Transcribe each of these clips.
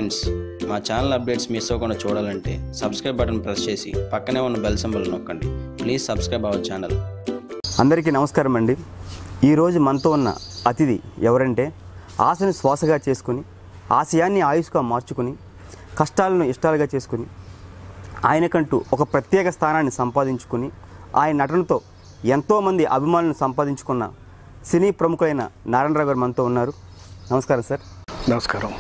Friends మా channel updates miss అవ్వకుండా చూడాలంటే సబ్స్క్రైబ్ బటన్ ప్రెస్ చేసి పక్కనే ఉన్న బెల్ సింబల్ నొక్కండి ప్లీజ్ సబ్స్క్రైబ్ అవర్ ఛానల్ అందరికీ నమస్కారం అండి ఈరోజు మనతో ఉన్న అతిథి ఎవరంటే ఆశను శ్వాసగా చేసుకుని ఆశయాన్ని ఆయుష్గా మార్చుకుని కష్టాలను ఇష్టాలుగా చేసుకుని ఆయనకంటూ ఒక ప్రత్యేక స్థానాన్ని సంపాదించుకుని ఆయన నటనతో ఎంతోమంది అభిమానులను సంపాదించుకున్న సినీ ప్రముఖులైన నారాయణరావు గారు మనతో ఉన్నారు నమస్కారం సార్ నమస్కారం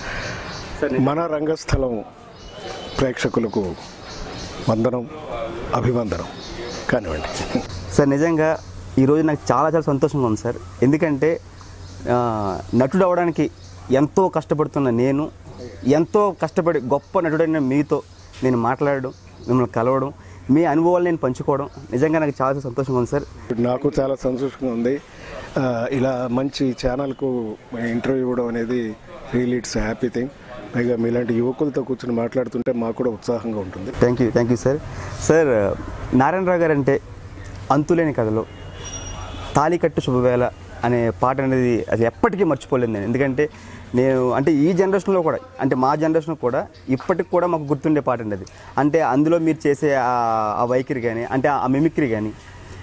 మన రంగస్థలం ప్రేక్షకులకు వందనం అభివందనం కానివ్వండి సార్ నిజంగా ఈరోజు నాకు చాలా చాలా సంతోషంగా ఉంది సార్ ఎందుకంటే ఆ, నటుడు అవడానికి ఎంతో కష్టపడుతున్న నేను ఎంతో కష్టపడి గొప్ప నటుడైన మీతో నేను మాట్లాడడం మిమ్మల్ని కలవడం మీ అనుభవాలు నేను పంచుకోవడం నిజంగా నాకు చాలా చాలా సంతోషంగా ఉంది సార్ నాకు చాలా సంతోషంగా ఉంది ఆ, ఇలా మంచి ఛానల్కు ఇంటర్వ్యూ ఇవ్వడం అనేది రియల్ ఇట్స్ హ్యాపీ థింగ్ పైగా మీలాంటి యువకులతో కూర్చొని మాట్లాడుతుంటే మాకు కూడా ఉత్సాహంగా ఉంటుంది thank you thank you sir sir Narayanarao గారు అంటే అంతులేని కథలో తాళికట్టు శుభవేళ అనే పాట అనేది అది ఎప్పటికీ మర్చిపోలేదు నేను ఎందుకంటే నేను అంటే ఈ జనరేషన్లో కూడా అంటే మా జనరేషన్ కూడా ఇప్పటికి కూడా మాకు గుర్తుండే పాట అండి అది అంటే అందులో మీరు చేసే ఆ- ఆ వైఖరి కానీ అంటే ఆ మిమిక్రీ కానీ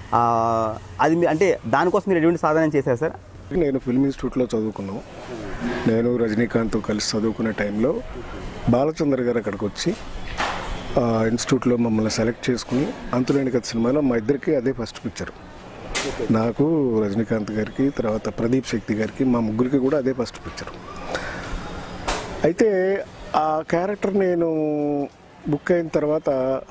అది మీ- అంటే దానికోసం మీరు ఎటువంటి సాధన చేశారు సార్ నేను ఫిల్మ్ ఇన్స్టిట్యూట్లో చదువుకున్నాను నేను రజనీకాంత్ కలిసి చదువుకునే టైంలో బాలచంద్ర గారు అక్కడికి వచ్చి ఆ, ఇన్స్టిట్యూట్లో మమ్మల్ని సెలెక్ట్ చేసుకుని అంతులేని కథ సినిమాలో మా ఇద్దరికి అదే ఫస్ట్ పిక్చర్ నాకు రజనీకాంత్ గారికి తర్వాత ప్రదీప్ శక్తి గారికి మా ముగ్గురికి కూడా అదే ఫస్ట్ పిక్చర్ అయితే ఆ క్యారెక్టర్ నేను బుక్ అయిన తర్వాత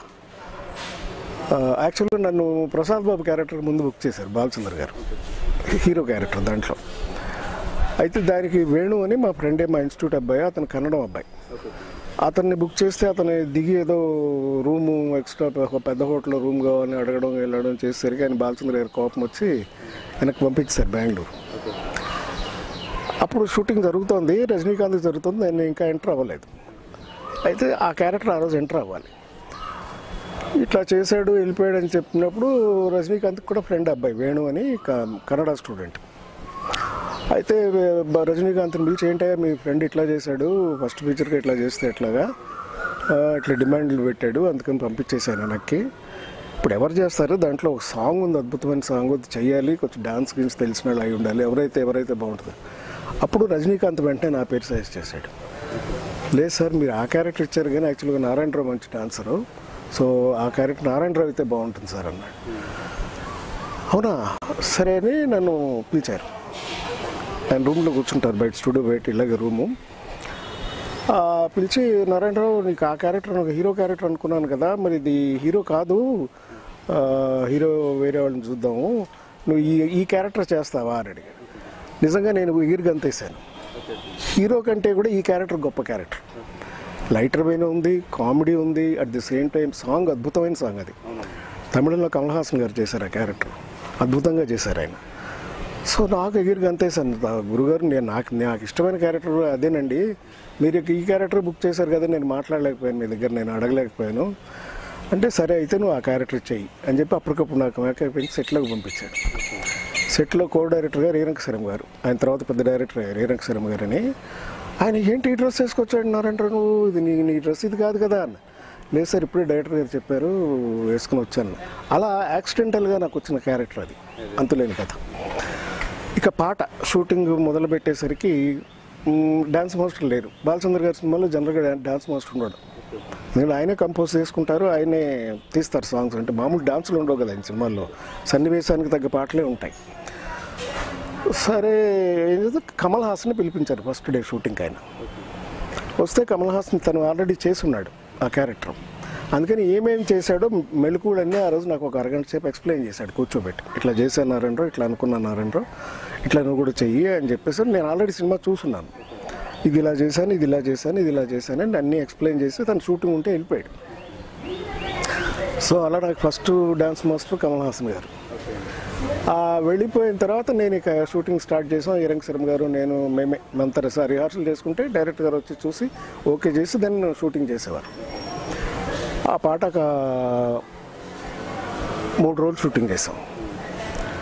యాక్చువల్గా నన్ను ప్రసాద్ బాబు క్యారెక్టర్ ముందు బుక్ చేశారు బాలచంద్ర గారు హీరో క్యారెక్టర్ దాంట్లో అయితే దానికి వేణు అని మా ఫ్రెండే మా ఇన్స్టిట్యూట్ అబ్బాయి అతను కన్నడం అబ్బాయి అతన్ని బుక్ చేస్తే అతను దిగి ఏదో రూము ఎక్స్ట్రా ఒక పెద్ద హోటల్లో రూమ్ కావాలని అడగడం వెళ్ళడం చేసేసరికి ఆయన బాలచంద్ర గారి కోపం వచ్చి వెనక్కి పంపించారు బెంగళూరు అప్పుడు షూటింగ్ జరుగుతోంది రజనీకాంత్ జరుగుతుంది నేను ఇంకా ఎంటర్ అవ్వలేదు అయితే ఆ క్యారెక్టర్ ఆ రోజు ఎంటర్ అవ్వాలి ఇట్లా చేశాడు వెళ్ళిపోయాడు అని చెప్పినప్పుడు రజనీకాంత్ కూడా ఫ్రెండ్ అబ్బాయి వేణు అని క- కన్నడ స్టూడెంట్ అయితే బ- రజనీకాంత్ని పిలిచి ఏంటయ్యా మీ ఫ్రెండ్ ఇట్లా చేశాడు ఫస్ట్ ఫీచర్కి ఇట్లా చేస్తే ఎట్లాగా ఆ, ఇట్లా డిమాండ్లు పెట్టాడు అందుకని పంపించేశాను వెనక్కి ఇప్పుడు ఎవరు చేస్తారు దాంట్లో ఒక సాంగ్ ఉంది అద్భుతమైన సాంగ్ అది చెయ్యాలి కొంచెం డాన్స్ గురించి తెలిసిన వాళ్ళు అయి ఉండాలి ఎవరైతే ఎవరైతే బాగుంటుందో అప్పుడు రజనీకాంత్ వెంటనే నా పేరు సజెస్ట్ చేశాడు లేదు సార్ మీరు ఆ క్యారెక్టర్ ఇచ్చారు కానీ యాక్చువల్గా నారాయణరావు మంచి డాన్సరు సో ఆ క్యారెక్టర్ నారాయణరావు అయితే బాగుంటుంది సార్ అన్నాడు అవునా సరే అని నన్ను పిలిచారు ఆయన రూమ్లో కూర్చుంటారు బయట స్టూడియో బయట ఇలాగే రూము ఆ, పిలిచి నారాయణరావు నీకు ఆ క్యారెక్టర్ ఒక హీరో క్యారెక్టర్ అనుకున్నాను కదా మరి ఇది హీరో కాదు ఆ, హీరో వేరే వాళ్ళని చూద్దాము నువ్వు ఈ ఈ క్యారెక్టర్ చేస్తావా అని అడిగాడు నిజంగా నేను ఎగిరి గంతేశాను హీరో కంటే కూడా ఈ క్యారెక్టర్ గొప్ప క్యారెక్టర్ లైటర్ పైన ఉంది కామెడీ ఉంది at the same time song అద్భుతమైన సాంగ్ అది తమిళంలో కమల్ హాసన్ గారు చేశారు ఆ క్యారెక్టర్ అద్భుతంగా చేశారు ఆయన సో నాకు ఎగిరికి అంతేసాను గురుగారు నేను నాకు నాకు ఇష్టమైన క్యారెక్టర్ అదేనండి మీరు ఈ క్యారెక్టర్ బుక్ చేశారు కదా నేను మాట్లాడలేకపోయాను మీ దగ్గర నేను అడగలేకపోయాను అంటే సరే అయితే నువ్వు ఆ క్యారెక్టర్ చెయ్యి అని చెప్పి అప్పటికప్పుడు నాకు మేకప్ అయిపోయి సెట్లోకి పంపించాడు సెట్లో కో డైరెక్టర్ గారు రేరంక శరం గారు ఆయన తర్వాత పెద్ద డైరెక్టర్ రేరంక శరం గారు అని ఆయన ఏంటి ఈ డ్రెస్ వేసుకొచ్చాడు నారంటారు నువ్వు ఇది నీ నీ డ్రెస్ ఇది కాదు కదా అన్న లేదు సార్ ఇప్పుడే డైరెక్టర్ గారు చెప్పారు వేసుకుని వచ్చాను అలా యాక్సిడెంటల్గా నాకు వచ్చిన క్యారెక్టర్ అది అంతులేని కథ ఇక పాట షూటింగ్ మొదలు పెట్టేసరికి మ్, డాన్స్ మాస్టర్ లేరు బాలచంద్ర గారి సినిమాలో జనరల్గా డా- డాన్స్ మాస్టర్ ఉండడు నేను ఆయనే కంపోజ్ చేసుకుంటారు ఆయనే తీస్తారు సాంగ్స్ అంటే మామూలు డాన్సులు ఉండవు కదా ఆయన సినిమాల్లో సన్నివేశానికి తగ్గ పాటలే ఉంటాయి సరే ఏం చేస్తే కమల్ హాసన్ పిలిపించారు ఫస్ట్ డే షూటింగ్ ఆయన వస్తే కమల్ హాసన్ తను ఆల్రెడీ చేసి ఉన్నాడు ఆ క్యారెక్టర్ అందుకని ఏమేమి చేశాడో మెలకువలన్నీ ఆ రోజు నాకు ఒక అరగంట సేపు ఎక్స్ప్లెయిన్ చేశాడు కూర్చోబెట్టి ఇట్లా చేశాను నారాయణరావు ఇట్లా అనుకున్నాను నారాయణరావు ఇట్లా నువ్వు కూడా చెయ్యి అని చెప్పేసి నేను ఆల్రెడీ సినిమా చూసున్నాను ఇది ఇలా చేశాను ఇది ఇలా చేశాను ఇది ఇలా చేశాను అని అన్నీ ఎక్స్ప్లెయిన్ చేసి తను షూటింగ్ ఉంటే వెళ్ళిపోయాడు సో అలా నాకు first dance master Kamal Haasan గారు ఆ వెళ్ళిపోయిన తర్వాత నేను ఇక షూటింగ్ స్టార్ట్ చేసాం ఇరంగ్ శర్మ గారు నేను మేమే అంతా రిహార్సల్ చేసుకుంటే డైరెక్టర్ గారు వచ్చి చూసి ఓకే చేసి దాన్ని షూటింగ్ చేసేవారు ఆ పాట ఒక మూడు రోజులు షూటింగ్ చేసాం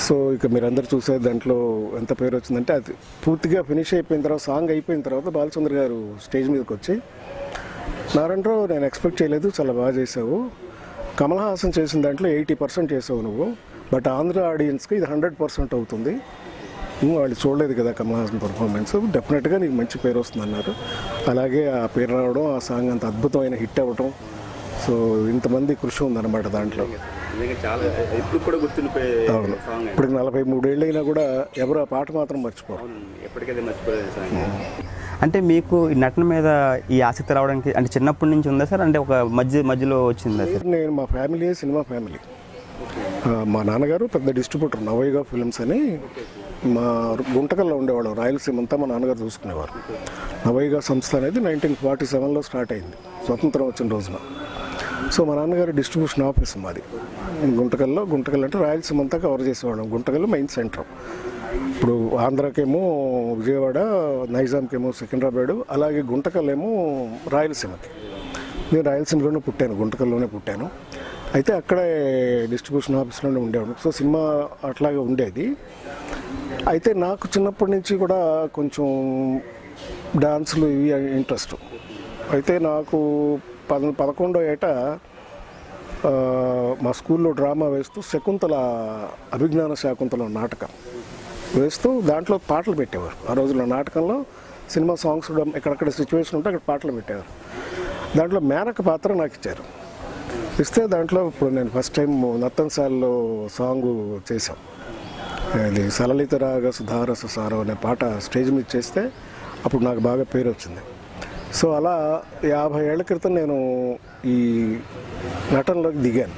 సో ఇక మీరందరూ చూసే దాంట్లో ఎంత పేరు వచ్చిందంటే అది పూర్తిగా ఫినిష్ అయిపోయిన తర్వాత సాంగ్ అయిపోయిన తర్వాత బాలచంద్ర గారు స్టేజ్ మీదకి వచ్చి నారాయణరావు నేను ఎక్స్పెక్ట్ చేయలేదు చాలా బాగా చేసావు కమల్ హాసన్ చేసిన దాంట్లో ఎయిటీ పర్సెంట్ చేసావు నువ్వు బట్ ఆంధ్ర ఆడియన్స్కి ఇది హండ్రెడ్ పర్సెంట్ అవుతుంది నువ్వు వాళ్ళు చూడలేదు కదా కమల్ హాసన్ పర్ఫార్మెన్స్ డెఫినెట్గా నీకు మంచి పేరు వస్తుంది అన్నారు అలాగే ఆ పేరు రావడం ఆ సాంగ్ అంత అద్భుతమైన హిట్ అవ్వడం సో ఇంతమంది కృషి ఉందన్నమాట దాంట్లో చాలా ఇప్పుడు కూడా గుర్తుండిపోయే అవును ఇప్పుడు నలభై మూడేళ్ళు అయినా కూడా ఎవరు ఆ పాట మాత్రం మర్చిపోరు ఎప్పటికైతే మర్చిపోలేదు సాంగ్ అంటే మీకు ఈ నటన మీద ఈ ఆసక్తి రావడానికి అంటే చిన్నప్పటి నుంచి ఉందా సార్ అంటే ఒక మధ్య మధ్యలో వచ్చిందా సార్ నేను మా ఫ్యామిలీ సినిమా ఫ్యామిలీ ఆ, మా నాన్నగారు పెద్ద డిస్ట్రిబ్యూటర్ నవయుగ ఫిల్మ్స్ అని మా గుంటకల్లో ఉండేవాడు రాయలసీమ అంతా మా నాన్నగారు చూసుకునేవారు నవయుగ సంస్థ అనేది నైన్టీన్ ఫార్టీ సెవెన్లో స్టార్ట్ అయింది స్వతంత్రం వచ్చిన రోజున సో మా నాన్నగారి డిస్ట్రిబ్యూషన్ ఆఫీస్ మాది గుంటకల్లో గుంటకల్ అంటే రాయలసీమ అంతా కవర్ చేసేవాళ్ళం గుంటకల్ మెయిన్ సెంటర్ ఇప్పుడు ఆంధ్రాకేమో విజయవాడ నైజాంకేమో సికింద్రాబాద్ అలాగే గుంటకల్ ఏమో రాయలసీమకి నేను రాయలసీమలోనే పుట్టాను గుంటకల్లోనే పుట్టాను అయితే అక్కడే డిస్ట్రిబ్యూషన్ ఆఫీస్లోనే ఉండేవాడు సో సినిమా అట్లాగే ఉండేది అయితే నాకు చిన్నప్పటి నుంచి కూడా కొంచెం డాన్సులు ఇవి ఇంట్రెస్ట్ అయితే నాకు పద పదకొండో ఏట ఆ, మా స్కూల్లో డ్రామా వేస్తూ శకుంతల అభిజ్ఞాన శాకుంతల నాటకం వేస్తూ దాంట్లో పాటలు పెట్టేవారు ఆ రోజుల్లో నాటకంలో సినిమా సాంగ్స్ కూడా ఎక్కడెక్కడ సిచ్యువేషన్ ఉంటే అక్కడ పాటలు పెట్టేవారు దాంట్లో మేనక పాత్ర నాకు ఇచ్చారు ఇస్తే దాంట్లో ఇప్పుడు నేను ఫస్ట్ టైం నర్తన్సాల్లో సాంగ్ చేశాం అది సలలిత రాగ సుధారస సారం అనే పాట స్టేజ్ మీద చేస్తే అప్పుడు నాకు బాగా పేరు వచ్చింది సో అలా యాభై ఏళ్ల క్రితం నేను ఈ నటనలోకి దిగాను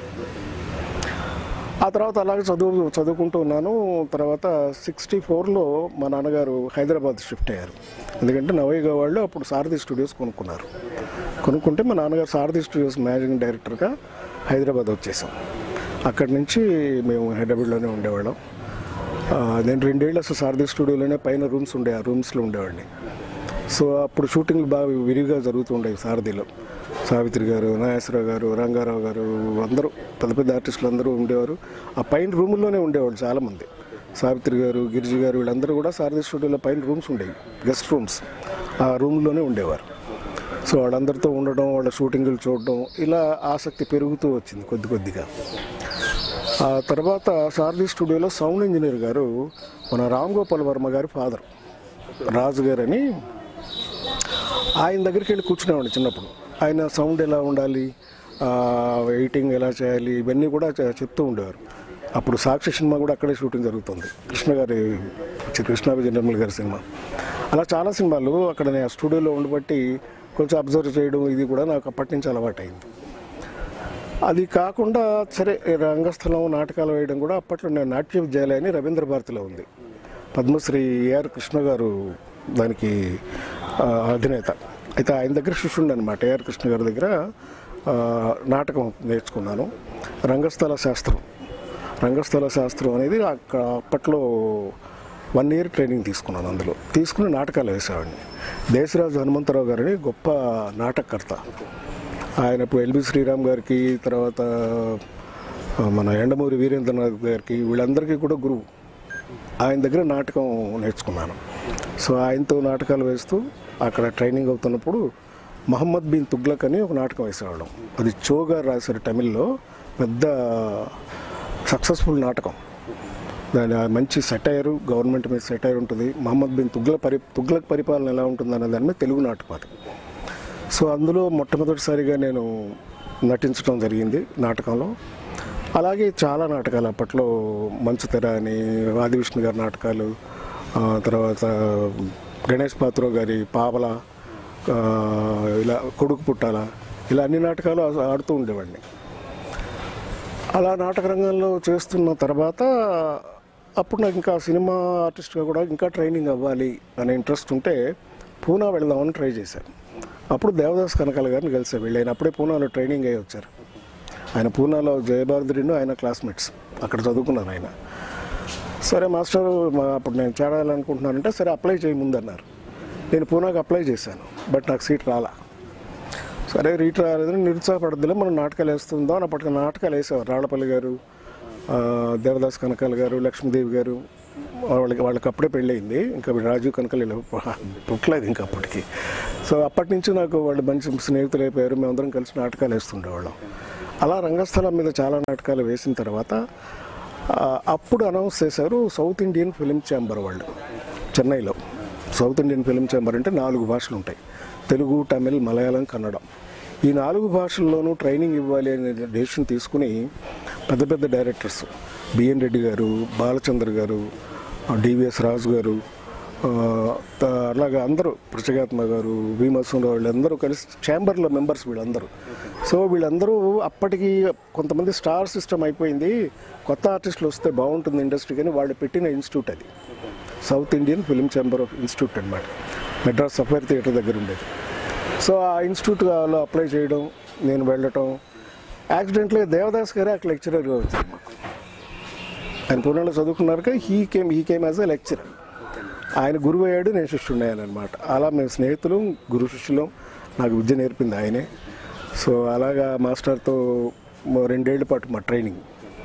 ఆ తర్వాత అలాగే చదువు చదువుకుంటూ ఉన్నాను తర్వాత సిక్స్టీ ఫోర్లో మా నాన్నగారు హైదరాబాద్ షిఫ్ట్ అయ్యారు ఎందుకంటే నవయుగ వాళ్ళు అప్పుడు సారథి స్టూడియోస్ కొనుక్కున్నారు కొనుక్కుంటే మా నాన్నగారు సారథి స్టూడియోస్ మేనేజింగ్ డైరెక్టర్గా హైదరాబాద్ వచ్చేసాం అక్కడి నుంచి మేము హైదరాబాద్లోనే ఉండేవాళ్ళం ఆ, నేను రెండేళ్ళు అసలు సారథి స్టూడియోలోనే పైన రూమ్స్ ఉండే ఆ రూమ్స్లో ఉండేవాడిని సో అప్పుడు షూటింగ్లు బాగా విరివిగా జరుగుతుండేవి సారథిలో సావిత్రి గారు నాగేశ్వరరావు గారు రంగారావు గారు అందరూ పెద్ద పెద్ద ఆర్టిస్టులు అందరూ ఉండేవారు ఆ పైన రూముల్లోనే ఉండేవాళ్ళు చాలామంది సావిత్రి గారు గిరిజి గారు వీళ్ళందరూ కూడా సారథి స్టూడియోలో పైన రూమ్స్ ఉండేవి గెస్ట్ రూమ్స్ ఆ రూమ్లోనే ఉండేవారు సో వాళ్ళందరితో ఉండడం వాళ్ళ షూటింగులు చూడడం ఇలా ఆసక్తి పెరుగుతూ వచ్చింది కొద్ది కొద్దిగా ఆ తర్వాత సారథి స్టూడియోలో సౌండ్ ఇంజనీర్ గారు మన రామ్ గోపాల్ వర్మ గారి ఫాదర్ రాజు గారు అని ఆయన దగ్గరికి వెళ్ళి కూర్చునేవాడిని చిన్నప్పుడు ఆయన సౌండ్ ఎలా ఉండాలి ఎయిటింగ్ ఎలా చేయాలి ఇవన్నీ కూడా చె- చెప్తూ ఉండేవారు అప్పుడు సాక్షి సినిమా కూడా అక్కడే షూటింగ్ జరుగుతుంది కృష్ణ గారి కృష్ణ విజయ నిర్మల్ గారి సినిమా అలా చాలా సినిమాలు అక్కడ నేను ఆ స్టూడియోలో ఉండబట్టి కొంచెం అబ్జర్వ్ చేయడం ఇది కూడా నాకు అప్పటి నుంచి అలవాటైంది అది కాకుండా సరే రంగస్థలం నాటకాలు వేయడం కూడా అప్పట్లో నేను నాట్య విద్యాలయ అని రవీంద్ర భారతిలో ఉంది పద్మశ్రీ ఏఆర్ కృష్ణ గారు దానికి ఆ, అధినేత అయితే ఆయన దగ్గర శిష్యుండి అనమాట ఏఆర్ కృష్ణ గారి దగ్గర ఆ, నాటకం నేర్చుకున్నాను రంగస్థల శాస్త్రం రంగస్థల శాస్త్రం అనేది అక్కడ అప్పట్లో వన్ ఇయర్ ట్రైనింగ్ తీసుకున్నాను అందులో తీసుకుని నాటకాలు వేసేవాడిని దేశరాజు హనుమంతరావు గారిని గొప్ప నాటకకర్త ఆయన ఇప్పుడు ఎల్బి శ్రీరామ్ గారికి తర్వాత ఆ, మన ఎండమూరి వీరేంద్రనాథ్ గారికి వీళ్ళందరికీ కూడా గురువు ఆయన దగ్గర నాటకం నేర్చుకున్నాను సో ఆయనతో నాటకాలు వేస్తూ అక్కడ ట్రైనింగ్ అవుతున్నప్పుడు మహమ్మద్ బిన్ తుగ్లక్ అని ఒక నాటకం వేసేవాళ్ళం అది చో గారు రాశారు తమిళ్లో పెద్ద సక్సెస్ఫుల్ నాటకం దాని ఆ మంచి సెటైర్ గవర్నమెంట్ మీద సెటైర్ ఉంటుంది మహమ్మద్ బిన్ తుగ్లక్ పరి తుగ్లక్ పరిపాలన ఎలా ఉంటుంది అనే దాని మీద తెలుగు నాటకం అది సో అందులో మొట్టమొదటిసారిగా నేను నటించడం జరిగింది నాటకంలో అలాగే చాలా నాటకాలు అప్పట్లో మంచు తెర అని ఆదివిష్ణు గారి నాటకాలు ఆ, తర్వాత గణేష్ పాత్రో గారి పావల ఆ, ఇలా కొడుకు పుట్టాల ఇలా అన్ని నాటకాలు ఆ- ఆడుతూ ఉండేవాడిని అలా నాటక రంగంలో చేస్తున్న తర్వాత అప్పుడు నాకు ఇంకా సినిమా ఆర్టిస్ట్గా కూడా ఇంకా ట్రైనింగ్ అవ్వాలి అనే ఇంట్రెస్ట్ ఉంటే పూనా వెళ్దామని ట్రై చేశాను అప్పుడు దేవదాస్ కనకాల గారిని కలిసా వెళ్ళి ఆయన అప్పుడే పూనాలో ట్రైనింగ్ అయ్యి వచ్చారు ఆయన పూనాలో జయభారతిను ఆయన క్లాస్మేట్స్ అక్కడ చదువుకున్నారు ఆయన సరే మాస్టర్ మా- అప్పుడు నేను చేరాలనుకుంటున్నానంటే సరే అప్లై చేయి ముందన్నారు నేను పూనాకి అప్లై చేశాను బట్ నాకు సీట్ రాలా సరే రీట్ రాలేదని నిరుత్సాహపడద్దులే మనం నాటకాలు వేస్తుందాం అని అప్పటికి నాటకాలు వేసేవారు రాళ్ళపల్లి గారు ఆ, దేవదాస్ కనకాల గారు లక్ష్మీదేవి గారు వాళ్ళకి వాళ్ళకి అప్పుడే పెళ్ళయింది ఇంకా రాజీవ్ కనకాల ఇలా పుట్టలేదు ఇంకా అప్పటికి సో అప్పటి నుంచి నాకు వాళ్ళు మంచి స్నేహితులు అయిపోయారు మేమందరం కలిసి నాటకాలు వేస్తుండేవాళ్ళం అలా రంగస్థలం మీద చాలా నాటకాలు వేసిన తర్వాత ఆ, అప్పుడు అనౌన్స్ చేశారు సౌత్ ఇండియన్ ఫిలిం ఛాంబర్ వాళ్ళు చెన్నైలో సౌత్ ఇండియన్ ఫిలిం ఛాంబర్ అంటే నాలుగు భాషలు ఉంటాయి తెలుగు తమిళ్ మలయాళం కన్నడ ఈ నాలుగు భాషల్లోనూ ట్రైనింగ్ ఇవ్వాలి అనే డెసిషన్ తీసుకుని పెద్ద పెద్ద డైరెక్టర్స్ బిఎన్ రెడ్డి గారు బాలచంద్ర గారు డివిఎస్ రాజు గారు ఆ, త- అలాగే అందరూ పృచగాత్మ గారు భీమసంలో వాళ్ళందరూ కలిసి ఛాంబర్లో మెంబర్స్ వీళ్ళందరూ సో వీళ్ళందరూ అప్పటికి కొంతమంది స్టార్ సిస్టమ్ అయిపోయింది కొత్త ఆర్టిస్టులు వస్తే బాగుంటుంది ఇండస్ట్రీ కానీ వాళ్ళు పెట్టిన ఇన్స్టిట్యూట్ అది south Indian film chamber of institute అనమాట మెడ్రాస్ సఫైర్ థియేటర్ దగ్గర ఉండేది సో ఆ ఇన్స్టిట్యూట్లో అప్లై చేయడం నేను వెళ్ళటం యాక్సిడెంట్లీ దేవదాస్ గారే అక్కడ లెక్చరర్గా వచ్చారు మాకు ఆయన పూర్ణంలో చదువుకున్నాక he came he came as a lecturer ఆయన గురువు అయ్యాడు నేను శిష్యున్నాను అనమాట అలా మేము స్నేహితులు గురు శిష్యులు నాకు విద్య నేర్పింది ఆయనే సో అలాగా మాస్టర్తో మ- రెండేళ్ల పాటు మా ట్రైనింగ్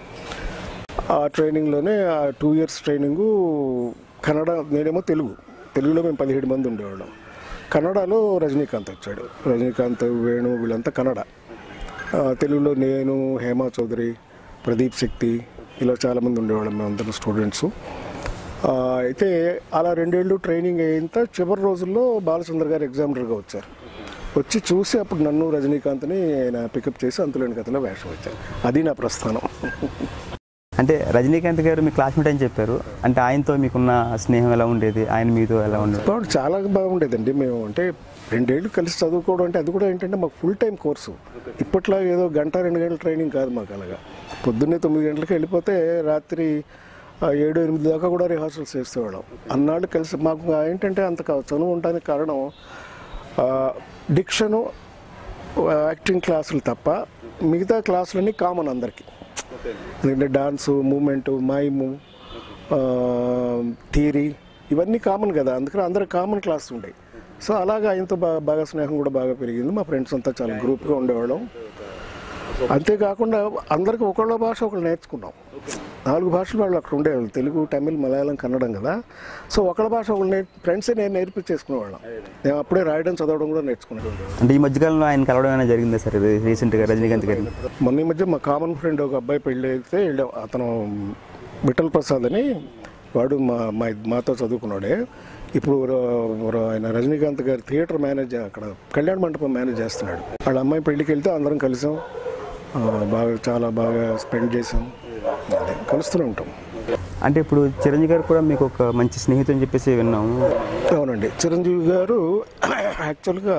ఆ ట్రైనింగ్లోనే ఆ టూ ఇయర్స్ ట్రైనింగు కన్నడ నేనేమో తెలుగు తెలుగులో మేము పదిహేడు మంది ఉండేవాళ్ళం కన్నడలో రజనీకాంత్ వచ్చాడు రజనీకాంత్ వేణు వీళ్ళంతా కన్నడ ఆ, తెలుగులో నేను హేమా చౌదరి ప్రదీప్ శక్తి ఇలా చాలామంది ఉండేవాళ్ళం మేమందరం స్టూడెంట్స్ ఆ, అయితే అలా రెండేళ్ళు ట్రైనింగ్ అయిన చివరి రోజుల్లో బాలచంద్ర గారు ఎగ్జామినర్గా వచ్చారు వచ్చి చూసి అప్పుడు నన్ను రజనీకాంత్ని ఆయన పికప్ చేసి అంతులేని కథలో వేషం వచ్చారు అది నా ప్రస్థానం అంటే రజనీకాంత్ గారు మీ క్లాస్మేట్ అని చెప్పారు అంటే ఆయనతో మీకున్న స్నేహం ఎలా ఉండేది ఆయన మీతో ఎలా ఉండేది కాబట్టి చాలా బాగుండేదండి మేము అంటే రెండేళ్ళు కలిసి చదువుకోవడం అంటే అది కూడా ఏంటంటే మాకు ఫుల్ టైం కోర్సు ఇప్పట్లో ఏదో గంట రెండు గంటల ట్రైనింగ్ కాదు మాకు అలాగా పొద్దున్నే తొమ్మిది గంటలకు వెళ్ళిపోతే రాత్రి ఆ, ఏడు ఎనిమిది దాకా కూడా రిహార్సల్స్ చేసేవాళ్ళం అన్నాళ్ళు కలిసి మాకు ఏంటంటే అంత కా- చదువు ఉండడానికి కారణం ఆ, డిక్షను యాక్టింగ్ క్లాసులు తప్ప మిగతా క్లాసులన్నీ కామన్ అందరికీ ఎందుకంటే డాన్సు మూమెంటు మైము థియరీ ఇవన్నీ కామన్ కదా అందుకని అందరూ కామన్ క్లాస్ ఉండేవి సో అలాగా ఆయనతో బాగా బాగా స్నేహం కూడా బాగా పెరిగింది మా ఫ్రెండ్స్ అంతా చాలా గ్రూప్గా ఉండేవాళ్ళం అంతేకాకుండా అందరికీ ఒకళ్ళ భాష ఒకళ్ళు నేర్చుకున్నాం నాలుగు భాషలు వాళ్ళు అక్కడ ఉండేవాళ్ళు తెలుగు తమిళ్ మలయాళం కన్నడం కదా సో ఒకళ్ళ భాష ఒకళ్ళు నేర్ ఫ్రెండ్సే నేను నేర్పించేసుకునేవాళ్ళం నేను అప్పుడే రాయడం చదవడం కూడా నేర్చుకునేవాళ్ళం అంటే ఈ మధ్యకాలంలో ఆయన కలవడం ఏమైనా జరిగిందా సార్ ఇది రీసెంట్గా రజనీకాంత్ గారిని మొన్న ఈ మధ్య మా కామన్ ఫ్రెండ్ ఒక అబ్బాయి పెళ్ళి అయితే వెళ్ళాం అతను విఠల్ ప్రసాద్ అని వాడు మా మా మాతో చదువుకున్నాడే ఇప్పుడు ర- ర- ఆయన రజనీకాంత్ గారి థియేటర్ మేనేజ్ అక్కడ కళ్యాణ మండపం మేనేజ్ చేస్తున్నాడు వాళ్ళ అమ్మాయి పెళ్ళికి వెళ్తే అందరం కలిసాం ఆ, బాగా చాలా బాగా స్పెండ్ చేసాం అదే కలుస్తూనే ఉంటాం అంటే ఇప్పుడు చిరంజీవి గారు కూడా మీకు ఒక మంచి స్నేహితుడు అని చెప్పేసి విన్నాము అవునండి చిరంజీవి గారు యాక్చువల్గా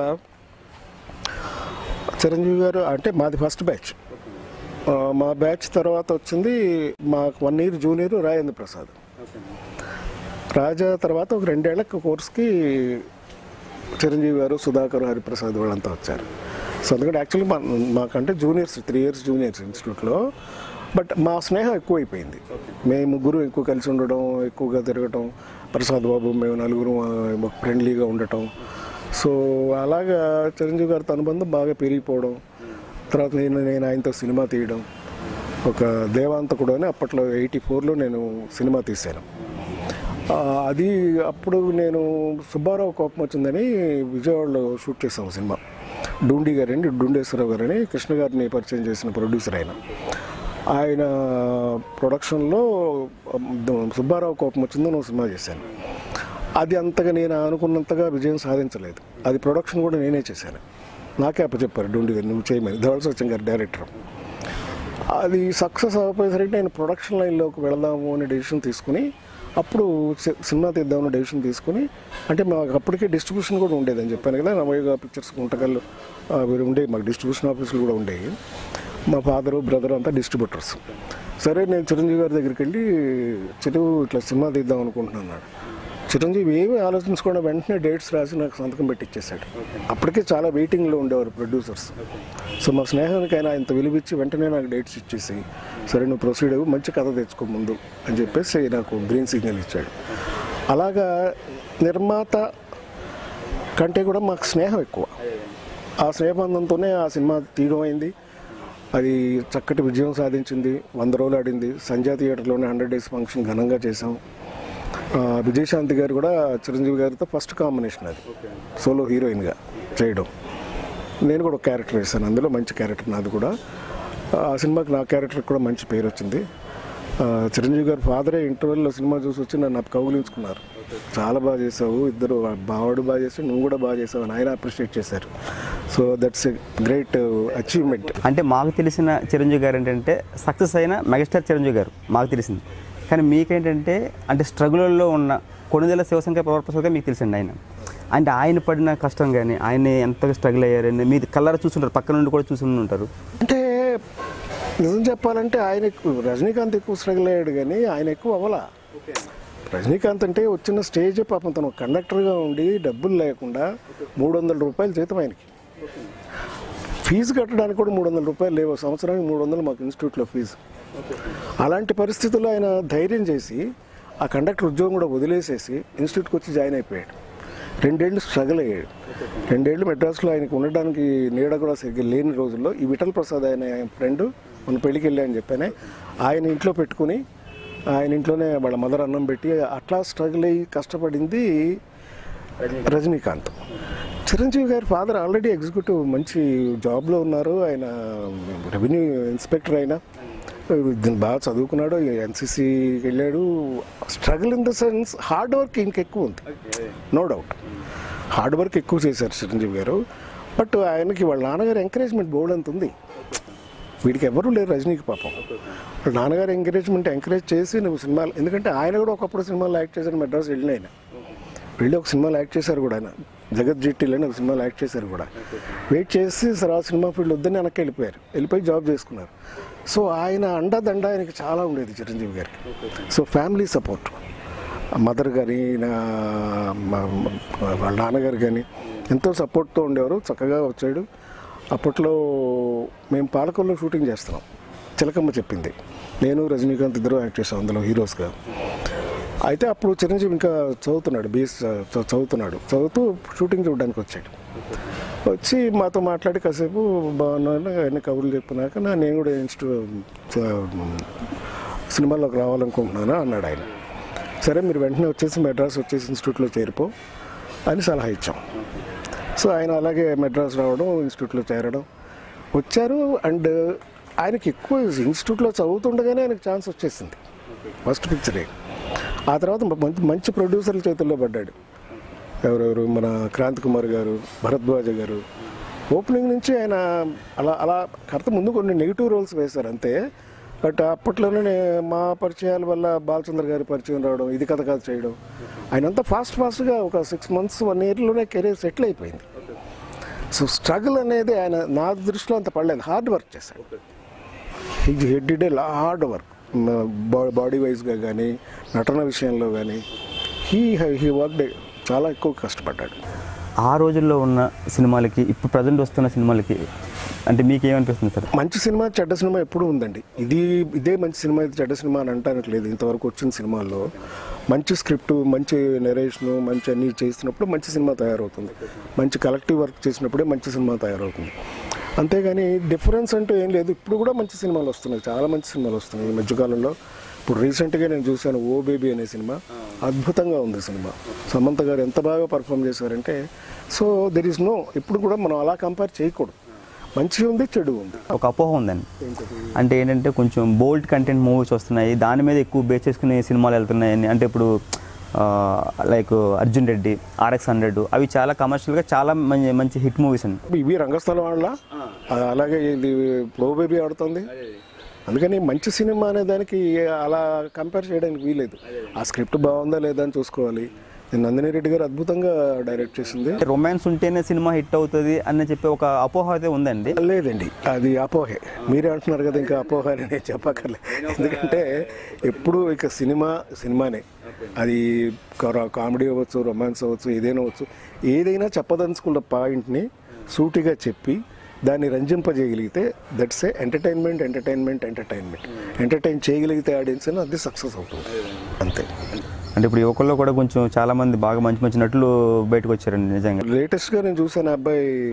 చిరంజీవి గారు అంటే మాది ఫస్ట్ బ్యాచ్ ఆ, మా బ్యాచ్ తర్వాత వచ్చింది మాకు one year junior Rajendra Prasad Raja తర్వాత ఒక రెండేళ్ల కోర్స్కి చిరంజీవి గారు సుధాకర్ హరిప్రసాద్ వాళ్ళంతా వచ్చారు సో అందుకని యాక్చువల్లీ మా మాకంటే జూనియర్స్ త్రీ ఇయర్స్ జూనియర్స్ ఇన్స్టిట్యూట్లో బట్ మా స్నేహం ఎక్కువైపోయింది మేము ముగ్గురు ఎక్కువ కలిసి ఉండడం ఎక్కువగా తిరగటం ప్రసాద్ బాబు మేము నలుగురు ఫ్రెండ్లీగా ఉండటం సో అలాగా చిరంజీవి గారితో అనుబంధం బాగా పెరిగిపోవడం తర్వాత నేను నేను ఆయనతో సినిమా తీయడం ఒక దేవాంతకుడు అని అప్పట్లో ఎయిటీ ఫోర్లో నేను సినిమా తీశాను ఆ, అది అప్పుడు నేను సుబ్బారావు కోపం వచ్చిందని విజయవాడలో షూట్ చేసాం సినిమా డూండి గారండి డుండేశ్వరరావు గారని కృష్ణ గారిని పరిచయం చేసిన ప్రొడ్యూసర్ ఆయన ఆయన ప్రొడక్షన్లో ఉమ్, సుబ్బారావు కోపం వచ్చిందని ఒక సినిమా చేశాను అది అంతగా నేను అనుకున్నంతగా విజయం సాధించలేదు అది ప్రొడక్షన్ కూడా నేనే చేశాను నాకే అప్పచెప్పారు డూండి గారు నువ్వు చేయమని ధవళ సత్యం గారి డైరెక్టర్ అది సక్సెస్ అవ్వకపోయేసరికి నేను ప్రొడక్షన్ లైన్లోకి వెళదాము అనే డెసిషన్ తీసుకుని అప్పుడు సి- సినిమా తీద్దామని డెసిషన్ తీసుకుని అంటే మాకు అప్పటికే డిస్ట్రిబ్యూషన్ కూడా ఉండేది అని చెప్పాను కదా నవయోగ పిక్చర్స్ గుంటకల్లు అవి ఉండేవి మాకు డిస్ట్రిబ్యూషన్ ఆఫీసులు కూడా ఉండేవి మా ఫాదరు బ్రదర్ అంతా డిస్ట్రిబ్యూటర్స్ సరే నేను చిరంజీవి గారి దగ్గరికి వెళ్ళి చిరు ఇట్లా సినిమా తీద్దాం అనుకుంటున్నాను అన్నాడు చిరంజీవి ఏమీ ఆలోచించకుండా వెంటనే డేట్స్ రాసి నాకు సంతకం పెట్టి ఇచ్చేసాడు అప్పటికే చాలా వెయిటింగ్లో ఉండేవారు ప్రొడ్యూసర్స్ సో మా స్నేహానికి ఆయన ఇంత విలువిచ్చి వెంటనే నాకు డేట్స్ ఇచ్చేసి సరే నువ్వు ప్రొసీడ్ అవ్వు మంచి కథ తెచ్చుకో ముందు అని చెప్పేసి నాకు గ్రీన్ సిగ్నల్ ఇచ్చాడు అలాగా నిర్మాత కంటే కూడా మాకు స్నేహం ఎక్కువ ఆ స్నేహబంధంతోనే ఆ సినిమా తీయడం అయింది అది చక్కటి విజయం సాధించింది వంద రోజులు ఆడింది సంజయ్ థియేటర్లోనే హండ్రెడ్ డేస్ ఫంక్షన్ ఘనంగా చేసాం ఆ, విజయశాంతి గారు కూడా చిరంజీవి గారితో ఫస్ట్ కాంబినేషన్ అది సోలో హీరోయిన్గా చేయడం నేను కూడా ఒక క్యారెక్టర్ వేశాను అందులో మంచి క్యారెక్టర్ నాది కూడా ఆ సినిమాకి నా క్యారెక్టర్ కూడా మంచి పేరు వచ్చింది ఆ, చిరంజీవి గారు ఫాదరే ఇంటర్వెల్లో సినిమా చూసి వచ్చి నన్ను కౌగులించుకున్నారు చాలా బాగా చేసావు ఇద్దరు బావాడు బాగా చేసావు నువ్వు కూడా బాగా చేసావు అని ఆయన అప్రిషియేట్ చేశారు so that's a great achievement అంటే మాకు తెలిసిన చిరంజీవి గారు ఏంటంటే సక్సెస్ అయిన మెగాస్టార్ చిరంజీవి గారు మాకు తెలిసింది కానీ మీకేంటంటే అంటే స్ట్రగుల్లో ఉన్న కొనుదెల శివశంకర్ పవర్ ప్రసాద్ గారు మీకు తెలిసింది ఆయన అంటే ఆయన పడిన కష్టం కానీ ఆయన ఎంతగా స్ట్రగుల్ అయ్యారని మీరు కలర్ చూసుంటారు పక్క నుండి కూడా చూసి ఉంటారు అంటే నిజం చెప్పాలంటే ఆయన ఎక్కువ రజనీకాంత్ ఎక్కువ స్ట్రగుల్ అయ్యాడు కానీ ఆయన ఎక్కువ అవ్వలా రజనీకాంత్ అంటే వచ్చిన స్టేజ్ పాపం తను కండక్టర్గా ఉండి డబ్బులు లేకుండా మూడు వందల రూపాయలు జీతం ఆయనకి ఫీజు కట్టడానికి కూడా మూడు వందల రూపాయలు లేవు సంవత్సరానికి మూడు వందలు మాకు ఇన్స్టిట్యూట్లో ఫీజు అలాంటి పరిస్థితుల్లో ఆయన ధైర్యం చేసి ఆ కండక్టర్ ఉద్యోగం కూడా వదిలేసేసి ఇన్స్టిట్యూట్కి వచ్చి జాయిన్ అయిపోయాడు రెండేళ్ళు స్ట్రగుల్ అయ్యాడు రెండేళ్ళు మెడ్రాస్లో ఆయనకు ఉండడానికి నీడ కూడా సరిగ్గా లేని రోజుల్లో ఈ విఠల్ ప్రసాద్ ఆయన ఫ్రెండ్ మన పెళ్ళికి వెళ్ళా అని చెప్పానే ఆయన ఇంట్లో పెట్టుకుని ఆయన ఇంట్లోనే వాళ్ళ మదర్ అన్నం పెట్టి అట్లా స్ట్రగుల్ అయ్యి కష్టపడింది రజనీకాంత్ చిరంజీవి గారి ఫాదర్ ఆల్రెడీ ఎగ్జిక్యూటివ్ మంచి జాబ్లో ఉన్నారు ఆయన రెవెన్యూ ఇన్స్పెక్టర్ అయినా దీన్ని బాగా చదువుకున్నాడు ఎన్సీసీకి వెళ్ళాడు struggle in the sense hard work ఇంకెక్కువ ఉంది నో డౌట్ హార్డ్ వర్క్ ఎక్కువ చేశారు చిరంజీవి గారు బట్ ఆయనకి వాళ్ళ నాన్నగారు ఎంకరేజ్మెంట్ బోర్డు అంత ఉంది వీడికి ఎవరు లేరు రజనీకి పాపం వాళ్ళ నాన్నగారు ఎంకరేజ్మెంట్ ఎంకరేజ్ చేసి నువ్వు సినిమాలు ఎందుకంటే ఆయన కూడా ఒకప్పుడు సినిమాలో యాక్ట్ చేశారు మెడ్రాస్ వెళ్ళిన ఆయన వెళ్ళి ఒక సినిమాలో యాక్ట్ చేశారు కూడా ఆయన జగజ్జిట్టిలో ఒక సినిమాలో యాక్ట్ చేశారు కూడా వెయిట్ చేసి సరే ఆ సినిమా ఫీల్డ్ వద్దని వెనక్కి వెళ్ళిపోయారు వెళ్ళిపోయి జాబ్ చేసుకున్నారు సో ఆయన అండదండ ఆయనకి చాలా ఉండేది చిరంజీవి గారికి సో ఫ్యామిలీ సపోర్ట్ మదర్ కానీ నా మా- మా- వాళ్ళ నాన్నగారు కానీ ఎంతో సపోర్ట్తో ఉండేవారు చక్కగా వచ్చాడు అప్పట్లో మేము పాలకొల్లో షూటింగ్ చేస్తున్నాం చిలకమ్మ చెప్పింది నేను రజనీకాంత్ ఇద్దరు యాక్ట్ చేసాం అందులో హీరోస్గా అయితే అప్పుడు చిరంజీవి ఇంకా చదువుతున్నాడు బీఎస్ చ- చదువుతున్నాడు చదువుతూ షూటింగ్ చూడడానికి వచ్చాడు వచ్చి మాతో మాట్లాడి కాసేపు బాగున్నాను అన్ని కబుర్లు చెప్పినాక నా నేను కూడా ఇన్స్టి సినిమాలోకి రావాలనుకుంటున్నాను అన్నాడు ఆయన సరే మీరు వెంటనే వచ్చేసి మెడ్రాస్ వచ్చేసి ఇన్స్టిట్యూట్లో చేరిపో అని సలహా ఇచ్చాం సో ఆయన అలాగే మెడ్రాస్ రావడం ఇన్స్టిట్యూట్లో చేరడం వచ్చారు అండ్ ఆయనకి ఎక్కువ ఇన్స్టిట్యూట్లో చదువుతుండగానే ఆయనకు ఛాన్స్ వచ్చేసింది ఫస్ట్ పిక్చరే ఆ తర్వాత మంచి మంచి ప్రొడ్యూసర్ల చేతుల్లో పడ్డాడు ఎవరెవరు మన క్రాంతి కుమార్ గారు భరద్వాజ గారు ఓపెనింగ్ నుంచి ఆయన అలా అలా కరెక్ట్ ముందు కొన్ని నెగిటివ్ రోల్స్ వేశారు అంతే బట్ అప్పట్లోనే నే- మా పరిచయాల వల్ల బాలచంద్ర గారి పరిచయం రావడం ఇది కథ కథ చేయడం ఆయన అంతా ఫాస్ట్ ఫాస్ట్గా ఒక సిక్స్ మంత్స్ వన్ ఇయర్లోనే కెరీర్ సెటిల్ అయిపోయింది సో స్ట్రగుల్ అనేది ఆయన నా దృష్టిలో అంత పడలేదు హార్డ్ వర్క్ చేశాడు he had a hard work body వైజ్గా కానీ నటన విషయంలో కానీ హీ హీ వర్క్ చాలా ఎక్కువ కష్టపడ్డాడు ఆ రోజుల్లో ఉన్న సినిమాలకి ఇప్పుడు ప్రజెంట్ వస్తున్న సినిమాలకి అంటే మీకు ఏమనిపిస్తుంది సార్ మంచి సినిమా చెడ్డ సినిమా ఎప్పుడూ ఉందండి ఇది ఇదే మంచి సినిమా ఇది చెడ్డ సినిమా అని అంటానికి లేదు ఇంతవరకు వచ్చిన సినిమాల్లో మంచి స్క్రిప్ట్ మంచి నెరేషన్ మంచి అన్ని చేసినప్పుడు మంచి సినిమా తయారవుతుంది మంచి కలెక్టివ్ వర్క్ చేసినప్పుడే మంచి సినిమా తయారవుతుంది అంతేగాని డిఫరెన్స్ అంటూ ఏం లేదు ఇప్పుడు కూడా మంచి సినిమాలు వస్తున్నాయి చాలా మంచి సినిమాలు వస్తున్నాయి ఈ మధ్యకాలంలో ఇప్పుడు రీసెంట్గా నేను చూశాను ఓ బేబీ అనే సినిమా అద్భుతంగా ఉంది సినిమా సమంత గారు ఎంత బాగా పర్ఫామ్ చేశారంటే సో దెర్ ఈస్ నో ఇప్పుడు కూడా మనం అలా కంపేర్ చేయకూడదు మంచి ఉంది చెడు ఉంది ఒక అపోహ ఉందండి అంటే ఏంటంటే కొంచెం బోల్డ్ కంటెంట్ మూవీస్ వస్తున్నాయి దాని మీద ఎక్కువ బేస్ చేసుకునే సినిమాలు వెళ్తున్నాయని అంటే ఇప్పుడు like Arjun Reddy RX hundred అవి చాలా కమర్షియల్గా చాలా మంచి మంచి హిట్ మూవీస్ అండి ఇవి రంగస్థలం వాళ్ళ అలాగే ఇది ప్రో బేబీ ఆడుతుంది అందుకని మంచి సినిమా అనే దానికి అలా కంపేర్ చేయడానికి వీలేదు ఆ స్క్రిప్ట్ బాగుందా లేదా అని చూసుకోవాలి నందిని రెడ్డి గారు అద్భుతంగా డైరెక్ట్ చేసింది రొమాన్స్ ఉంటేనే సినిమా హిట్ అవుతుంది అని చెప్పి ఒక అపోహ అయితే ఉందండి లేదండి అది అపోహే మీరే అంటున్నారు కదా ఇంకా అపోహ అని నేను చెప్పక్కర్లే ఎందుకంటే ఎప్పుడు ఇక సినిమా సినిమానే అది కా- కామెడీ అవ్వచ్చు రొమాన్స్ అవ్వచ్చు ఏదైనా అవ్వచ్చు ఏదైనా చెప్పదలుచుకున్న పాయింట్ని సూటిగా చెప్పి దాన్ని రంజింపజేయగలిగితే that's a entertainment entertainment entertainment entertain చేయగలిగితే ఆడియన్స్ అని అది సక్సెస్ అవుతుంది అంతే అంటే ఇప్పుడు యువకుల్లో కూడా కొంచెం చాలా మంది బాగా మంచి మంచి నటులు బయటకు వచ్చారండి నిజంగా లేటెస్ట్గా నేను చూసాను అబ్బాయి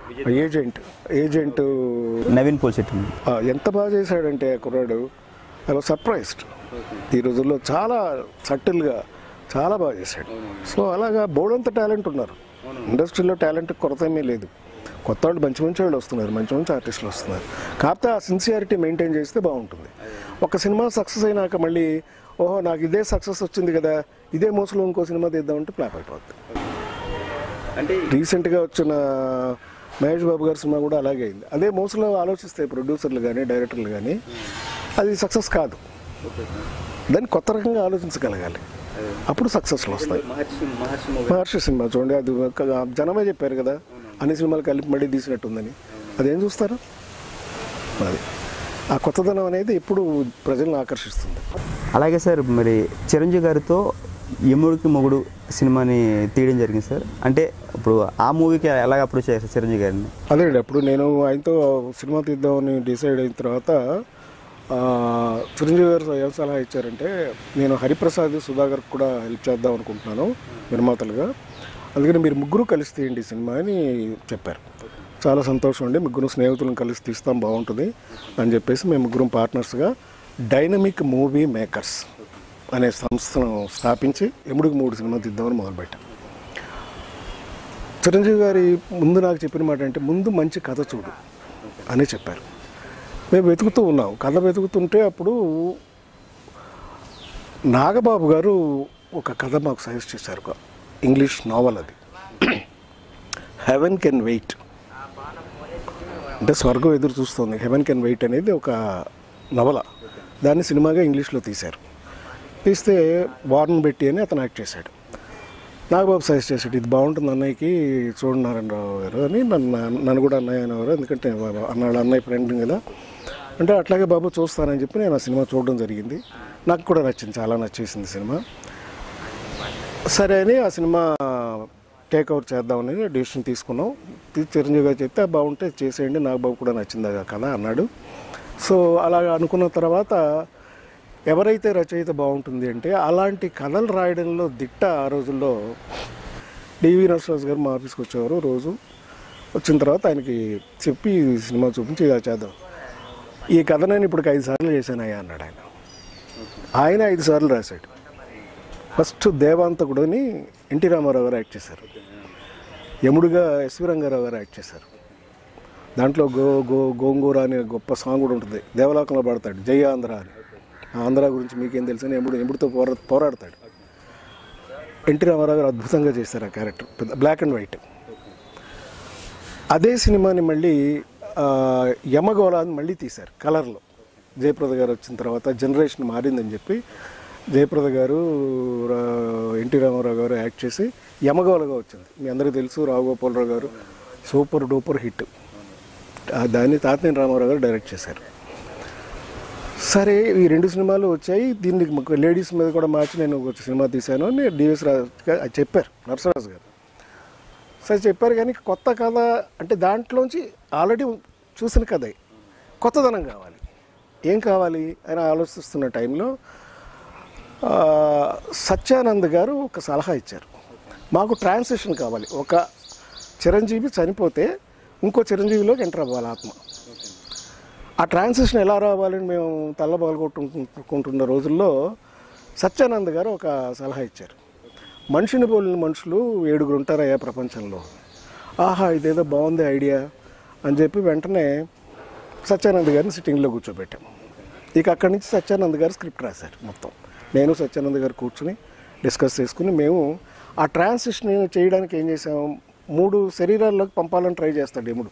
ఏజెంట్ ఏజెంట్ నవీన్ పోల్శెట్టి ఆ, ఎంత బాగా చేశాడంటే ఆ కుర్రాడు ఐ వాజ్ సర్ప్రైజ్డ్ ఈ రోజుల్లో చాలా సటిల్గా చాలా బాగా చేశాడు సో అలాగా బోర్డంత టాలెంట్ ఉన్నారు ఇండస్ట్రీలో టాలెంట్ కొరత ఏమీ లేదు కొత్త వాళ్ళు మంచి మంచి వాళ్ళు వస్తున్నారు మంచి మంచి ఆర్టిస్టులు వస్తున్నారు కాకపోతే ఆ సిన్సియారిటీ మెయింటైన్ చేస్తే బాగుంటుంది ఒక సినిమా సక్సెస్ అయినాక మళ్ళీ ఓహో నాకు ఇదే సక్సెస్ వచ్చింది కదా ఇదే మోసలో ఇంకో సినిమా తీద్దామంటే ఫ్లాప్ అయిపోద్ది అంటే రీసెంట్గా వచ్చిన మహేష్ బాబు గారి సినిమా కూడా అలాగే అయింది అదే మోసలో ఆలోచిస్తే ప్రొడ్యూసర్లు కానీ డైరెక్టర్లు కానీ అది సక్సెస్ కాదు దాన్ని కొత్త రకంగా ఆలోచించగలగాలి అప్పుడు సక్సెస్లు వస్తాయి మహర్షి మహర్షి మహర్షి సినిమా చూడండి అది ఒక జనమే చెప్పారు కదా అన్ని సినిమాలు కలిపి మళ్ళీ తీసినట్టుందని అదేం చూస్తారు అది ఆ కొత్తదనం అనేది ఎప్పుడు ప్రజలను ఆకర్షిస్తుంది అలాగే సార్ మరి చిరంజీవి గారితో యముడికి మొగుడు సినిమాని తీయడం జరిగింది సార్ అంటే ఇప్పుడు ఆ మూవీకి ఎలాగ అప్రోచ్ అయ్యారు సార్ చిరంజీవి గారిని అదే అండి అప్పుడు నేను ఆయనతో సినిమా తీద్దామని డిసైడ్ అయిన తర్వాత ఆ, చిరంజీవి గారు ఏం సలహా ఇచ్చారంటే నేను హరిప్రసాద్ సుధాకర్ కూడా హెల్ప్ చేద్దాం అనుకుంటున్నాను నిర్మాతలుగా అందుకని మీరు ముగ్గురు కలిసి తీయండి ఈ సినిమా అని చెప్పారు చాలా సంతోషం అండి ముగ్గురు స్నేహితులను కలిసి తీస్తాం బాగుంటుంది అని చెప్పేసి మేము ముగ్గురం పార్ట్నర్స్గా డైనమిక్ మూవీ మేకర్స్ అనే సంస్థను స్థాపించి ఎముడికి మూడు సినిమా తీద్దామని మొదలుపెట్టాం చిరంజీవి గారి ముందు నాకు చెప్పిన మాట అంటే ముందు మంచి కథ చూడు అని చెప్పారు మేము వెతుకుతూ ఉన్నాం కథ వెతుకుతుంటే అప్పుడు నాగబాబు గారు ఒక కథ మాకు సజెస్ట్ చేశారు ఒక ఇంగ్లీష్ నావల్ అది హెవెన్ కెన్ వెయిట్ అంటే స్వర్గం ఎదురు చూస్తుంది హెవెన్ కెన్ వెయిట్ అనేది ఒక నవల దాన్ని సినిమాగా ఇంగ్లీష్లో తీశారు తీస్తే వార్న్ పెట్టి అని అతను యాక్ట్ చేశాడు నాగబాబు సజెస్ట్ చేశాడు ఇది బాగుంటుంది అన్నయ్యకి చూడండి నారాయణరావు గారు అని నన్ను నన్ను కూడా అన్నయ్య అనేవారు ఎందుకంటే అన్నాడు అన్నయ్య ఫ్రెండ్ కదా అంటే అట్లాగే బాబు చూస్తానని చెప్పి నేను ఆ సినిమా చూడడం జరిగింది నాకు కూడా నచ్చింది చాలా నచ్చేసింది సినిమా సరే అని ఆ సినిమా టేక్అవుట్ చేద్దామని డిసిషన్ తీసుకున్నాం తీ- చిరంజీవి గారు చెప్తే "ఆ, బాగుంటే చేసేయండి నాకు బాబు కూడా నచ్చింది ఆ కథ అన్నాడు సో అలా అనుకున్న తర్వాత ఎవరైతే రచయిత బాగుంటుంది అంటే అలాంటి కథలు రాయడంలో దిట్ట ఆ రోజుల్లో డివి నరసరాజు గారు మా ఆఫీస్కి వచ్చేవారు రోజు వచ్చిన తర్వాత ఆయనకి చెప్పి ఈ సినిమా చూపించి ఇలా చేద్దాం ఈ కథ నేను ఇప్పుడు ఐదు సార్లు చేశానయ్యా అన్నాడు ఆయన ఆయన ఐదు సార్లు రాశాడు ఫస్ట్ దేవాంతకుడుని ఎన్టీ రామారావు గారు యాక్ట్ చేశారు యముడుగా ఎస్వి రంగారావు గారు యాక్ట్ చేశారు దాంట్లో గో గో గోంగూర అనే గొప్ప సాంగ్ కూడా ఉంటుంది దేవలోకంలో పాడతాడు జై ఆంధ్ర అని ఆ ఆంధ్ర గురించి మీకేం తెలుసు అని ఎముడు ఎముడితో పోరా పోరాడతాడు ఎన్టీ రామారావు గారు అద్భుతంగా చేశారు ఆ క్యారెక్టర్ పెద్ద బ్లాక్ అండ్ వైట్ అదే సినిమాని మళ్ళీ ఆ, యమగోళ అని మళ్ళీ తీశారు కలర్లో జయప్రద గారు వచ్చిన తర్వాత జనరేషన్ మారిందని చెప్పి జయప్రద గారు రా- ఎన్టీ రామారావు గారు యాక్ట్ చేసి యమగోళగా వచ్చింది మీ అందరికీ తెలుసు రావుగోపాలరావు గారు సూపర్ డూపర్ హిట్ ఆ దాన్ని తాతనేని రామారావు గారు డైరెక్ట్ చేశారు సరే ఈ రెండు సినిమాలు వచ్చాయి దీన్ని మాకు లేడీస్ మీద కూడా మార్చి నేను ఒక సినిమా తీశాను అని డిఎస్ రాజు గారు అది చెప్పారు నరసరాజు గారు సరే చెప్పారు కానీ కొత్త కథ అంటే దాంట్లోంచి ఆల్రెడీ చూసిన కథ కొత్తదనం కావాలి ఏం కావాలి అని ఆలోచిస్తున్న టైంలో ఆ, సత్యానంద్ గారు ఒక సలహా ఇచ్చారు మాకు ట్రాన్సిషన్ కావాలి ఒక చిరంజీవి చనిపోతే ఇంకో చిరంజీవిలోకి ఎంటర్ అవ్వాలి ఆత్మ ఆ ట్రాన్సిషన్ ఎలా రావాలని మేము తల్లబగలగొట్టుకుంటున్న రోజుల్లో సత్యానంద్ గారు ఒక సలహా ఇచ్చారు మనిషిని పోలిన మనుషులు ఏడుగురు ఉంటారయ్యా ప్రపంచంలో ఆహా ఇదేదో బాగుంది ఐడియా అని చెప్పి వెంటనే సత్యానంద్ గారిని సిట్టింగ్లో కూర్చోబెట్టాం ఇక అక్కడి నుంచి సత్యానంద్ గారు స్క్రిప్ట్ రాశారు మొత్తం నేను సత్యానంద్ గారు కూర్చుని డిస్కస్ చేసుకుని మేము ఆ ట్రాన్సిషన్ చేయడానికి ఏం చేసాం మూడు శరీరాల్లోకి పంపాలని ట్రై చేస్తాడు ఎముడు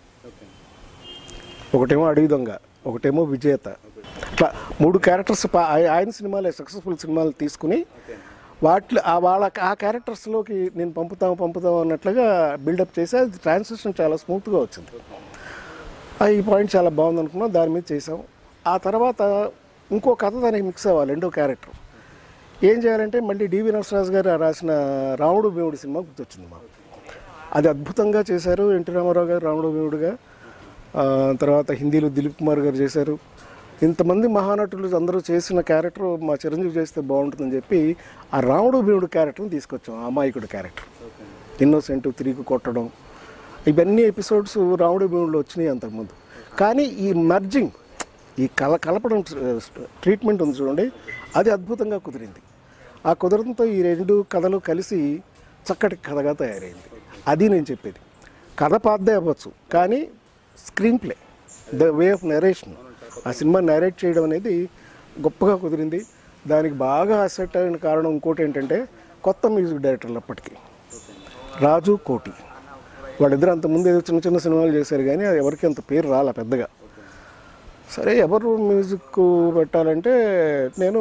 ఒకటేమో అడవి దొంగ ఒకటేమో విజేత అట్లా మూడు క్యారెక్టర్స్ పా- ఆయ- ఆయన సినిమాలే సక్సెస్ఫుల్ సినిమాలు తీసుకుని వాటి ఆ వాళ్ళ ఆ క్యారెక్టర్స్లోకి నేను పంపుతాం పంపుతాం అన్నట్లుగా బిల్డప్ చేసి అది ట్రాన్సిషన్ చాలా స్మూత్గా వచ్చింది ఆ, ఈ పాయింట్ చాలా బాగుంది అనుకున్నాం దాని మీద చేసాం ఆ తర్వాత ఇంకో కథ దానికి మిక్స్ అవ్వాలి రెండో క్యారెక్టర్ ఏం చేయాలంటే మళ్ళీ డివి నరసరాజు గారు రాసిన రాముడు భీముడు సినిమా గుర్తొచ్చింది మాకు అది అద్భుతంగా చేశారు ఎన్టీ రామారావు గారు రాముడు భీముడుగా ఆ, తర్వాత హిందీలో దిలీప్ కుమార్ గారు చేశారు ఇంతమంది మహానటులు అందరూ చేసిన క్యారెక్టర్ మా చిరంజీవి చేస్తే బాగుంటుందని చెప్పి ఆ రాముడు భీముడు క్యారెక్టర్ని తీసుకొచ్చాం ఆ అమాయకుడు క్యారెక్టర్ ఇన్నోసెంట్ తిరిగి కొట్టడం ఇవన్నీ ఎపిసోడ్స్ రాముడి భూమిలో వచ్చినాయి అంతకుముందు కానీ ఈ మర్జింగ్ ఈ కల కలపడం ట్రీట్మెంట్ ఉంది చూడండి అది అద్భుతంగా కుదిరింది ఆ కుదరడంతో ఈ రెండు కథలు కలిసి చక్కటి కథగా తయారైంది అది నేను చెప్పేది కథ పాతదే అవ్వచ్చు కానీ screenplay the way of narration ఆ సినిమా నరేట్ చేయడం అనేది గొప్పగా కుదిరింది దానికి బాగా అసెట్ అయిన కారణం ఇంకోటి ఏంటంటే కొత్త మ్యూజిక్ డైరెక్టర్లు అప్పటికి రాజు కోటి వాళ్ళిద్దరు అంతకుముందు ఏదో చిన్న చిన్న సినిమాలు చేశారు కానీ అది ఎవరికి అంత పేరు రాలే పెద్దగా సరే ఎవరు మ్యూజిక్ పెట్టాలంటే నేను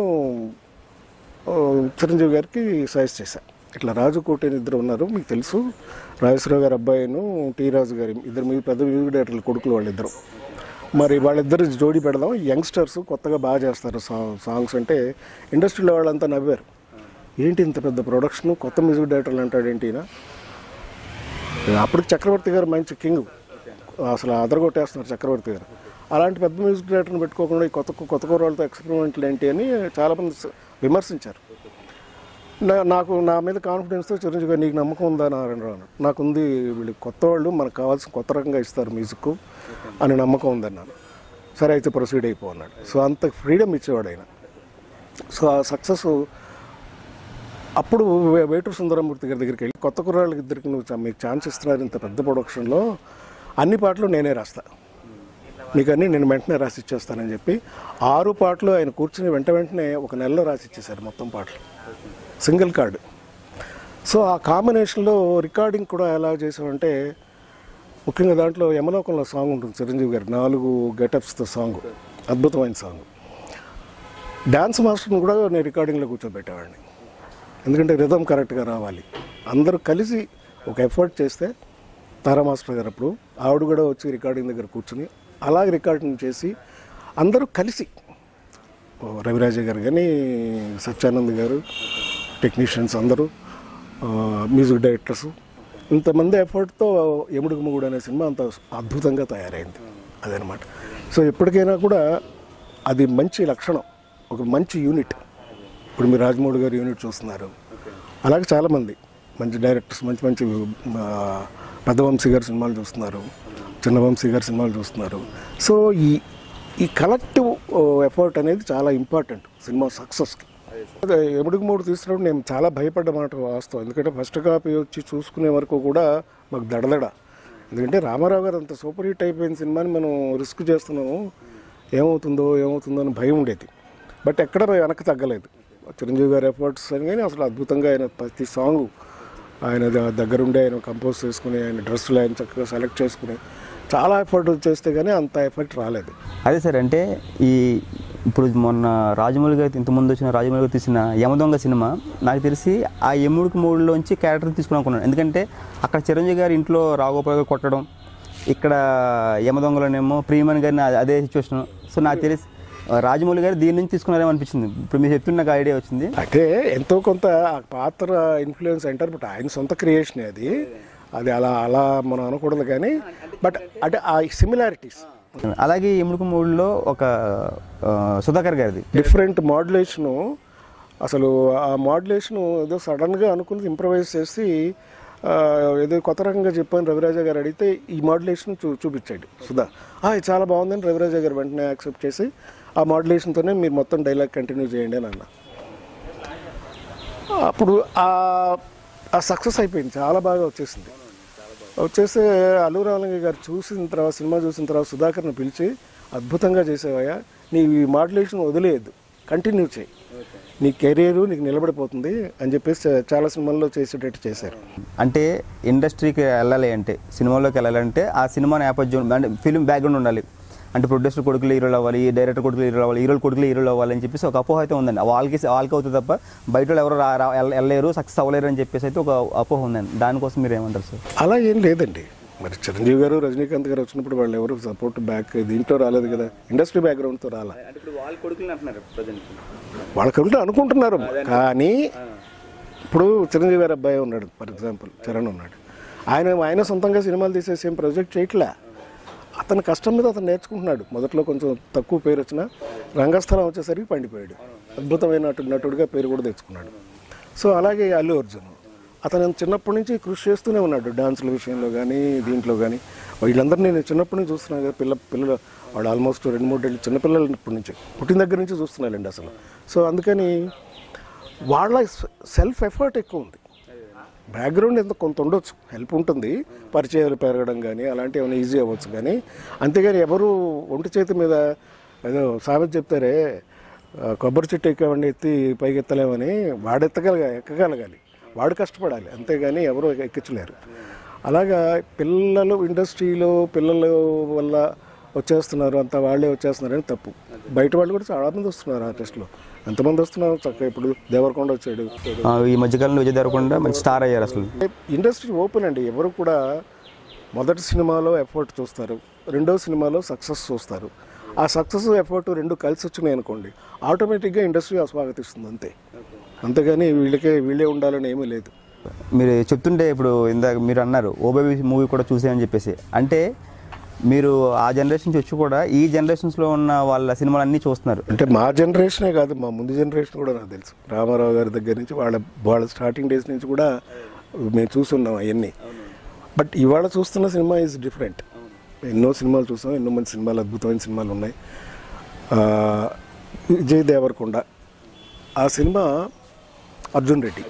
ఓ, చిరంజీవి గారికి సజెస్ట్ చేశాను ఇట్లా రాజు కోటేని ఇద్దరు ఉన్నారు మీకు తెలుసు రాజేశ్వరరావు గారి అబ్బాయిను టీ రాజు గారి ఇద్దరు మీ పెద్ద మ్యూజిక్ డైరెక్టర్లు కొడుకులు వాళ్ళిద్దరు మరి వాళ్ళిద్దరు జోడీ పెడదాం యంగ్స్టర్స్ కొత్తగా బాగా చేస్తారు సా- సాంగ్స్ అంటే ఇండస్ట్రీలో వాళ్ళంతా నవ్వారు ఏంటి ఇంత పెద్ద ప్రొడక్షన్ కొత్త మ్యూజిక్ డైరెక్టర్లు అంటాడు ఏంటి ఈయన? అప్పుడు చక్రవర్తి గారు మంచి కింగ్ అసలు అదరగొట్టేస్తున్నారు చక్రవర్తి గారు అలాంటి పెద్ద మ్యూజిక్ డైరెక్టర్ని పెట్టుకోకుండా ఈ కొత్త కొత్త కూరలతో ఎక్స్పెరిమెంట్లు ఏంటి అని చాలామంది స- విమర్శించారు నా- నాకు నా మీద కాన్ఫిడెన్స్తో చిరంజీవి గారు నీకు నమ్మకం ఉందా నారాయణరావు అన్నాడు నాకుంది వీళ్ళు కొత్త వాళ్ళు మనకు కావాల్సిన కొత్త రకంగా ఇస్తారు మ్యూజిక్ అని నమ్మకం ఉందన్నాను సరే అయితే ప్రొసీడ్ అయిపో అన్నాడు సో అంత ఫ్రీడమ్ ఇచ్చేవాడు ఆయన సో ఆ సక్సెస్ అప్పుడు వే- వేటూరు సుందరమూర్తి గారి దగ్గరికి వెళ్ళి కొత్త కుర్రాళ్ళకి ఇద్దరికి నువ్వు చా- మీకు ఛాన్స్ ఇస్తున్నారు ఇంత పెద్ద ప్రొడక్షన్లో అన్ని పాటలు నేనే రాస్తా మీకు అన్ని నేను వెంటనే రాసి ఇచ్చేస్తానని చెప్పి ఆరు పాటలు ఆయన కూర్చుని వెంట వెంటనే ఒక నెలలో రాసి ఇచ్చేశారు మొత్తం పాటలు సింగిల్ కార్డు సో ఆ కాంబినేషన్లో రికార్డింగ్ కూడా ఎలా చేసామంటే ముఖ్యంగా దాంట్లో యమలోకంలో సాంగ్ ఉంటుంది చిరంజీవి గారి నాలుగు గెటప్స్తో సాంగ్ అద్భుతమైన సాంగ్ డ్యాన్స్ మాస్టర్ని కూడా నేను రికార్డింగ్లో కూర్చోబెట్టేవాడిని ఎందుకంటే రిధం కరెక్ట్గా రావాలి అందరూ కలిసి ఒక ఎఫర్ట్ చేస్తే తారా మాస్టర్ గారు అప్పుడు ఆవిడ కూడా వచ్చి రికార్డింగ్ దగ్గర కూర్చుని అలాగే రికార్డింగ్ చేసి అందరూ కలిసి ఓ రవిరాజ గారు కానీ సత్యానంద్ గారు టెక్నీషియన్స్ అందరూ ఆ, మ్యూజిక్ డైరెక్టర్స్ ఇంతమంది ఎఫర్ట్తో ఎముడుగు మొగుడు అనే సినిమా అంత అద్భుతంగా తయారైంది అదనమాట సో ఎప్పటికైనా కూడా అది మంచి లక్షణం ఒక మంచి యూనిట్ ఇప్పుడు మీరు రాజమౌళి గారు యూనిట్ చూస్తున్నారు అలాగే చాలామంది మంచి డైరెక్టర్స్ మంచి మంచి ఆ, పెద్ద వంశీ గారి సినిమాలు చూస్తున్నారు చిన్న వంశీ గారి సినిమాలు చూస్తున్నారు సో ఈ ఈ కలెక్టివ్ ఎఫర్ట్ అనేది చాలా ఇంపార్టెంట్ సినిమా సక్సెస్కి అదే ఎముడికి మూడు తీసినప్పుడు నేను చాలా భయపడ్డ మాట వాస్తవం ఎందుకంటే ఫస్ట్ కాపీ వచ్చి చూసుకునే వరకు కూడా మాకు దడదడ ఎందుకంటే రామారావు గారు అంత సూపర్ హిట్ అయిపోయిన సినిమాని మనం రిస్క్ చేస్తున్నాము ఏమవుతుందో ఏమవుతుందో అని భయం ఉండేది బట్ ఎక్కడ వెనక్కి తగ్గలేదు చిరంజీవి గారి ఎఫర్ట్స్ అని కానీ అసలు అద్భుతంగా ఆయన ప్రతి సాంగ్ ఆయన ద- దగ్గరుండి ఆయన కంపోజ్ చేసుకుని ఆయన డ్రెస్సులు ఆయన చక్కగా సెలెక్ట్ చేసుకుని చాలా ఎఫర్ట్ చేస్తే కానీ అంత ఎఫర్ట్ రాలేదు అదే సార్ అంటే ఈ ఇప్పుడు మొన్న రాజమౌళి గారు ఇంతకుముందు వచ్చిన రాజమౌళి గారు తీసిన యమదొంగ సినిమా నాకు తెలిసి ఆ యముడికి మూడులోంచి క్యారెక్టర్ తీసుకుని అనుకున్నాను ఎందుకంటే అక్కడ చిరంజీవి గారి ఇంట్లో రాఘోపాల్ గారు కొట్టడం ఇక్కడ యమదొంగలోనేమో ప్రియమణి గారిని అదే- అదే సిచ్యువేషన్ సో నాకు తెలిసి రాజమౌళి గారు దీని నుంచి తీసుకున్నారేమో అనిపించింది ఇప్పుడు మీరు చెప్తున్న నాకు ఐడియా వచ్చింది అంటే ఎంతో కొంత ఆ పాత్ర ఇన్ఫ్లుయెన్స్ అంటారు బట్ ఆయన సొంత క్రియేషన్ అది అది అలా అలా మనం అనకూడదు కానీ బట్ అంటే ఆ సిమిలారిటీస్ అలాగే ఎముడికి మూడులో ఒక ఆ, సుధాకర్ గారిది డిఫరెంట్ మాడ్యులేషను అసలు ఆ మాడ్యులేషన్ ఏదో సడన్గా అనుకుని ఇంప్రవైజ్ చేసి ఆ, ఏదో కొత్త రకంగా చెప్పాను రవిరాజ గారు అడిగితే ఈ మాడ్యులేషన్ చూ చూపించాడు సుధా "ఆ, ఇది చాలా బాగుందని రవిరాజ గారు వెంటనే యాక్సెప్ట్ చేసి ఆ మాడ్యులేషన్తోనే మీరు మొత్తం డైలాగ్ కంటిన్యూ చేయండి అని అన్న అప్పుడు ఆ ఆ సక్సెస్ అయిపోయింది చాలా బాగా వచ్చేసింది వచ్చేస్తే అల్లు రామలింగ గారు చూసిన తర్వాత సినిమా చూసిన తర్వాత సుధాకర్ని పిలిచి అద్భుతంగా చేసేవయ్యా నీ ఈ మాడ్యులేషన్ వదిలేయద్దు కంటిన్యూ చేయి నీ కెరీర్ నీకు నిలబడిపోతుంది అని చెప్పేసి చాలా సినిమాల్లో చేసేటట్టు చేశారు అంటే ఇండస్ట్రీకి వెళ్ళాలి అంటే సినిమాలోకి వెళ్ళాలంటే ఆ సినిమా నేపథ్యం అంటే ఫిల్మ్ బ్యాక్గ్రౌండ్ ఉండాలి అంటే ప్రొడ్యూసర్ కొడుకులు హీరోలు అవ్వాలి డైరెక్టర్ కొడుకులు హీరోలు అవ్వాలి హీరోలు కొడుకులు హీరోలు అవ్వాలి అని చెప్పేసి ఒక అపోహ అయితే ఉందండి వాళ్ళకి వాళ్ళకి అవుతుంది తప్ప బయట వాళ్ళు ఎవరు రా- రా- వెళ్ళ- వెళ్ళలేరు సక్సెస్ అవ్వలేరు అని చెప్పేసి అయితే ఒక అపోహ ఉందండి దానికోసం మీరు ఏమంటారు సార్ అలా ఏం లేదండి మరి చిరంజీవి గారు రజనీకాంత్ గారు వచ్చినప్పుడు వాళ్ళు ఎవరు సపోర్ట్ బ్యాక్ దీంట్లో రాలేదు కదా ఇండస్ట్రీ బ్యాక్గ్రౌండ్తో రాలా అంటే ఇప్పుడు వాళ్ళ కొడుకులు అంటున్నారు ప్రజెంట్ వాళ్ళకంటే అనుకుంటున్నారు కానీ ఇప్పుడు చిరంజీవి గారి అబ్బాయి ఉన్నాడు ఫర్ ఎగ్జాంపుల్ చరణ్ ఉన్నాడు ఆయన ఆయన సొంతంగా సినిమాలు తీసేసి ఏం ప్రాజెక్ట్ చేయట్లే అతని కష్టం మీద అతను నేర్చుకుంటున్నాడు మొదట్లో కొంచెం తక్కువ పేరు వచ్చినా రంగస్థలం వచ్చేసరికి పండిపోయాడు అద్భుతమైన నటు నటుడిగా పేరు కూడా తెచ్చుకున్నాడు సో అలాగే అల్లు అర్జున్ అతను చిన్నప్పటి నుంచి కృషి చేస్తూనే ఉన్నాడు డాన్సుల విషయంలో కానీ దీంట్లో కానీ వీళ్ళందరినీ నేను చిన్నప్పటి నుంచి చూస్తున్నాను కదా పిల్ల పిల్లలు వాడు ఆల్మోస్ట్ రెండు మూడు ఏళ్ళు చిన్నపిల్లలప్పటి నుంచి పుట్టిన దగ్గర నుంచి చూస్తున్నానండి అసలు సో అందుకని వాళ్ళ సెల్ఫ్ ఎఫర్ట్ ఎక్కువ ఉంది బ్యాక్గ్రౌండ్ ఎంత కొంత ఉండొచ్చు హెల్ప్ ఉంటుంది పరిచయాలు పెరగడం కానీ అలాంటివి ఏమైనా ఈజీ అవ్వచ్చు కానీ అంతేగాని ఎవరు ఒంటి చేతి మీద ఏదో సామెత చెప్తారే ఆ, కొబ్బరి చెట్టు ఎక్కామని ఎత్తి పైకి ఎత్తలేమని వాడు ఎత్తగలగా ఎక్కగలగాలి వాడు కష్టపడాలి అంతేగాని ఎవరు ఎక్కించలేరు అలాగా పిల్లలు ఇండస్ట్రీలో పిల్లల వల్ల వచ్చేస్తున్నారు అంత వాళ్ళే వచ్చేస్తున్నారని తప్పు బయట వాళ్ళు కూడా చాలా మంది వస్తున్నారు ఆర్టిస్టులు ఎంతమంది వస్తున్నారు చక్కగా ఇప్పుడు దేవరకొండ వచ్చాడు ఆ, ఈ మధ్యకాలంలో విజయ్ దేవరకొండ మంచి స్టార్ అయ్యారు అసలు ఇండస్ట్రీ ఓపెన్ అండి ఎవరు కూడా మొదటి సినిమాలో ఎఫర్ట్ చూస్తారు రెండో సినిమాలో సక్సెస్ చూస్తారు ఆ సక్సెస్ ఎఫర్ట్ రెండు కలిసి వచ్చినాయి అనుకోండి ఆటోమేటిక్గా ఇండస్ట్రీ స్వాగతిస్తుంది అంతే అంతేగాని వీళ్ళకే వీళ్ళే ఉండాలని ఏమీ లేదు మీరు చెప్తుంటే ఇప్పుడు ఇందాక మీరు అన్నారు ఓబేబీ మూవీ కూడా చూసామని చెప్పేసి అంటే మీరు ఆ జనరేషన్ నుంచి వచ్చి కూడా ఈ జనరేషన్స్లో ఉన్న వాళ్ళ సినిమాలు అన్నీ చూస్తున్నారు అంటే మా జనరేషనే కాదు మా ముందు జనరేషన్ కూడా నాకు తెలుసు రామారావు గారి దగ్గర నుంచి వాళ్ళ వాళ్ళ స్టార్టింగ్ డేస్ నుంచి కూడా మేము చూస్తున్నాం అవన్నీ బట్ ఇవాళ చూస్తున్న సినిమా ఈజ్ డిఫరెంట్ ఎన్నో సినిమాలు చూసాం ఎన్నో మంచి సినిమాలు అద్భుతమైన సినిమాలు ఉన్నాయి ఆ, విజయ్ దేవరకొండ ఆ సినిమా అర్జున్ రెడ్డి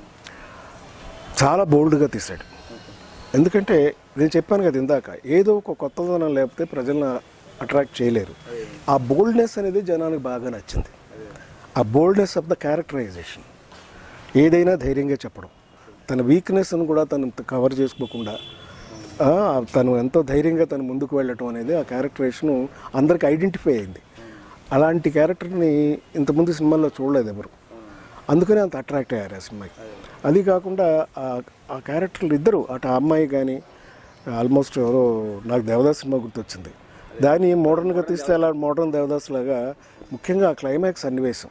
చాలా బోల్డ్గా తీశాడు ఎందుకంటే నేను చెప్పాను కదా ఇందాక ఏదో ఒక కొత్తదనం లేకపోతే ప్రజలను అట్రాక్ట్ చేయలేరు ఆ బోల్డ్నెస్ అనేది జనానికి బాగా నచ్చింది ఆ బోల్డ్నెస్ ఆఫ్ ద క్యారెక్టరైజేషన్ ఏదైనా ధైర్యంగా చెప్పడం తన వీక్నెస్ను కూడా తను కవర్ చేసుకోకుండా ఆ, తను ఎంతో ధైర్యంగా తను ముందుకు వెళ్ళటం అనేది ఆ క్యారెక్టరేషను అందరికి ఐడెంటిఫై అయింది అలాంటి క్యారెక్టర్ని ఇంతకుముందు సినిమాల్లో చూడలేదు ఎవరు అందుకనే అంత అట్రాక్ట్ అయ్యారు ఆ సినిమాకి అది కాకుండా ఆ- ఆ క్యారెక్టర్లు ఇద్దరు అటు ఆ అమ్మాయి కానీ ఆల్మోస్ట్ ఎవరో నాకు దేవదాస్ సినిమా గుర్తొచ్చింది దాన్ని మోడర్న్గా తీస్తే అలా మోడర్న్ దేవదాస్ లాగా ముఖ్యంగా ఆ క్లైమాక్స్ సన్నివేశం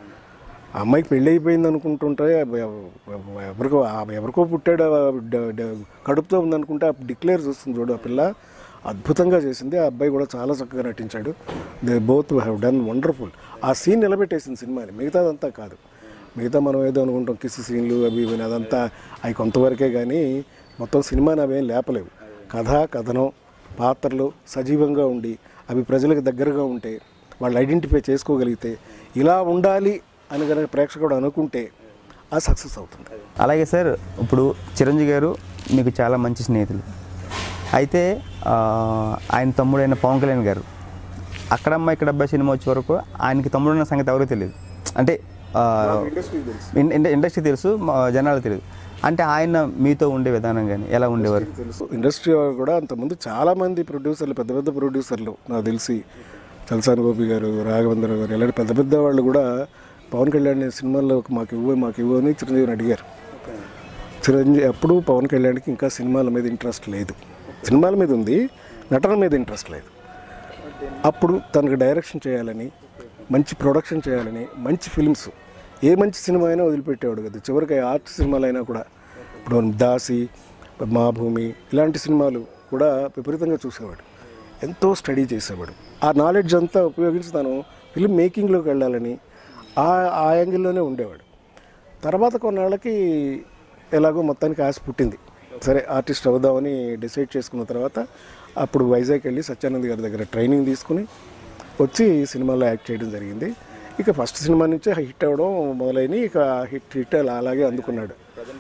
ఆ అమ్మాయికి పెళ్ళి అయిపోయింది అనుకుంటుంటే ఎవ- ఎవ- ఎవరికో ఆ ఎవరికో పుట్టాడు ఆ డ- డ- కడుపుతో ఉందనుకుంటే ఆ డిక్లేర్ చూస్తుంది చూడు ఆ పిల్ల అద్భుతంగా చేసింది ఆ అబ్బాయి కూడా చాలా చక్కగా నటించాడు they both have done wonderful ఆ సీన్ నిలబెట్టేసింది సినిమాని మిగతాదంతా కాదు మిగతా మనం ఏదో అనుకుంటాం కిస్ సీన్లు అవి ఇవి అదంతా అవి కొంతవరకే కానీ మొత్తం సినిమాని అవేం లేపలేవు కథ కథనం పాత్రలు సజీవంగా ఉండి అవి ప్రజలకు దగ్గరగా ఉంటే వాళ్ళు ఐడెంటిఫై చేసుకోగలిగితే ఇలా ఉండాలి అని కనుక ప్రేక్షకుడు అనుకుంటే అది సక్సెస్ అవుతుంది అలాగే సార్ ఇప్పుడు చిరంజీవి గారు మీకు చాలా మంచి స్నేహితులు అయితే ఆ, ఆయన తమ్ముడైన పవన్ కళ్యాణ్ గారు అక్కడమ్మ ఇక్కడ అబ్బాయి సినిమా వచ్చే వరకు ఆయనకి తమ్ముడు ఉన్న సంగతి ఎవరికి తెలియదు అంటే ఆ, ఇన్- ఇన్- ఇండస్ట్రీ తెలుసు మా జనాలకు తెలియదు అంటే ఆయన మీతో ఉండే విధానం కానీ ఎలా ఉండేవారు ఇండస్ట్రీ వాళ్ళు కూడా అంతకుముందు చాలామంది ప్రొడ్యూసర్లు పెద్ద పెద్ద ప్రొడ్యూసర్లు నాకు తెలిసి చలసాని గోపి గారు రాఘవేంద్ర గారు ఇలాంటి పెద్ద పెద్ద వాళ్ళు కూడా పవన్ కళ్యాణ్ సినిమాల్లో మాకు ఇవ్వు మాకు ఇవ్వు అని చిరంజీవిని అడిగారు చిరంజీవి అప్పుడు పవన్ కళ్యాణ్కి ఇంకా సినిమాల మీద ఇంట్రెస్ట్ లేదు సినిమాల మీద ఉంది నటన మీద ఇంట్రెస్ట్ లేదు అప్పుడు తనకు డైరెక్షన్ చేయాలని మంచి ప్రొడక్షన్ చేయాలని మంచి ఫిల్మ్స్ ఏ మంచి సినిమా అయినా వదిలిపెట్టేవాడు కదా చివరికి ఆర్ట్ సినిమాలు అయినా కూడా ఇప్పుడు దాసి మా భూమి ఇలాంటి సినిమాలు కూడా విపరీతంగా చూసేవాడు ఎంతో స్టడీ చేసేవాడు ఆ నాలెడ్జ్ అంతా ఉపయోగించి తను ఫిల్మ్ మేకింగ్లోకి వెళ్ళాలని ఆ ఆ యాంగిల్లోనే ఉండేవాడు తర్వాత కొన్నాళ్ళకి ఎలాగో మొత్తానికి ఆశ పుట్టింది సరే ఆర్టిస్ట్ అవుదామని డిసైడ్ చేసుకున్న తర్వాత అప్పుడు వైజాగ్ వెళ్ళి సత్యానంద్ గారి దగ్గర ట్రైనింగ్ తీసుకుని వచ్చి సినిమాలో యాక్ట్ చేయడం జరిగింది ఇక ఫస్ట్ సినిమా నుంచే హిట్ అవ్వడం మొదలైన ఇక హిట్ హిట్ అలా అలాగే అందుకున్నాడు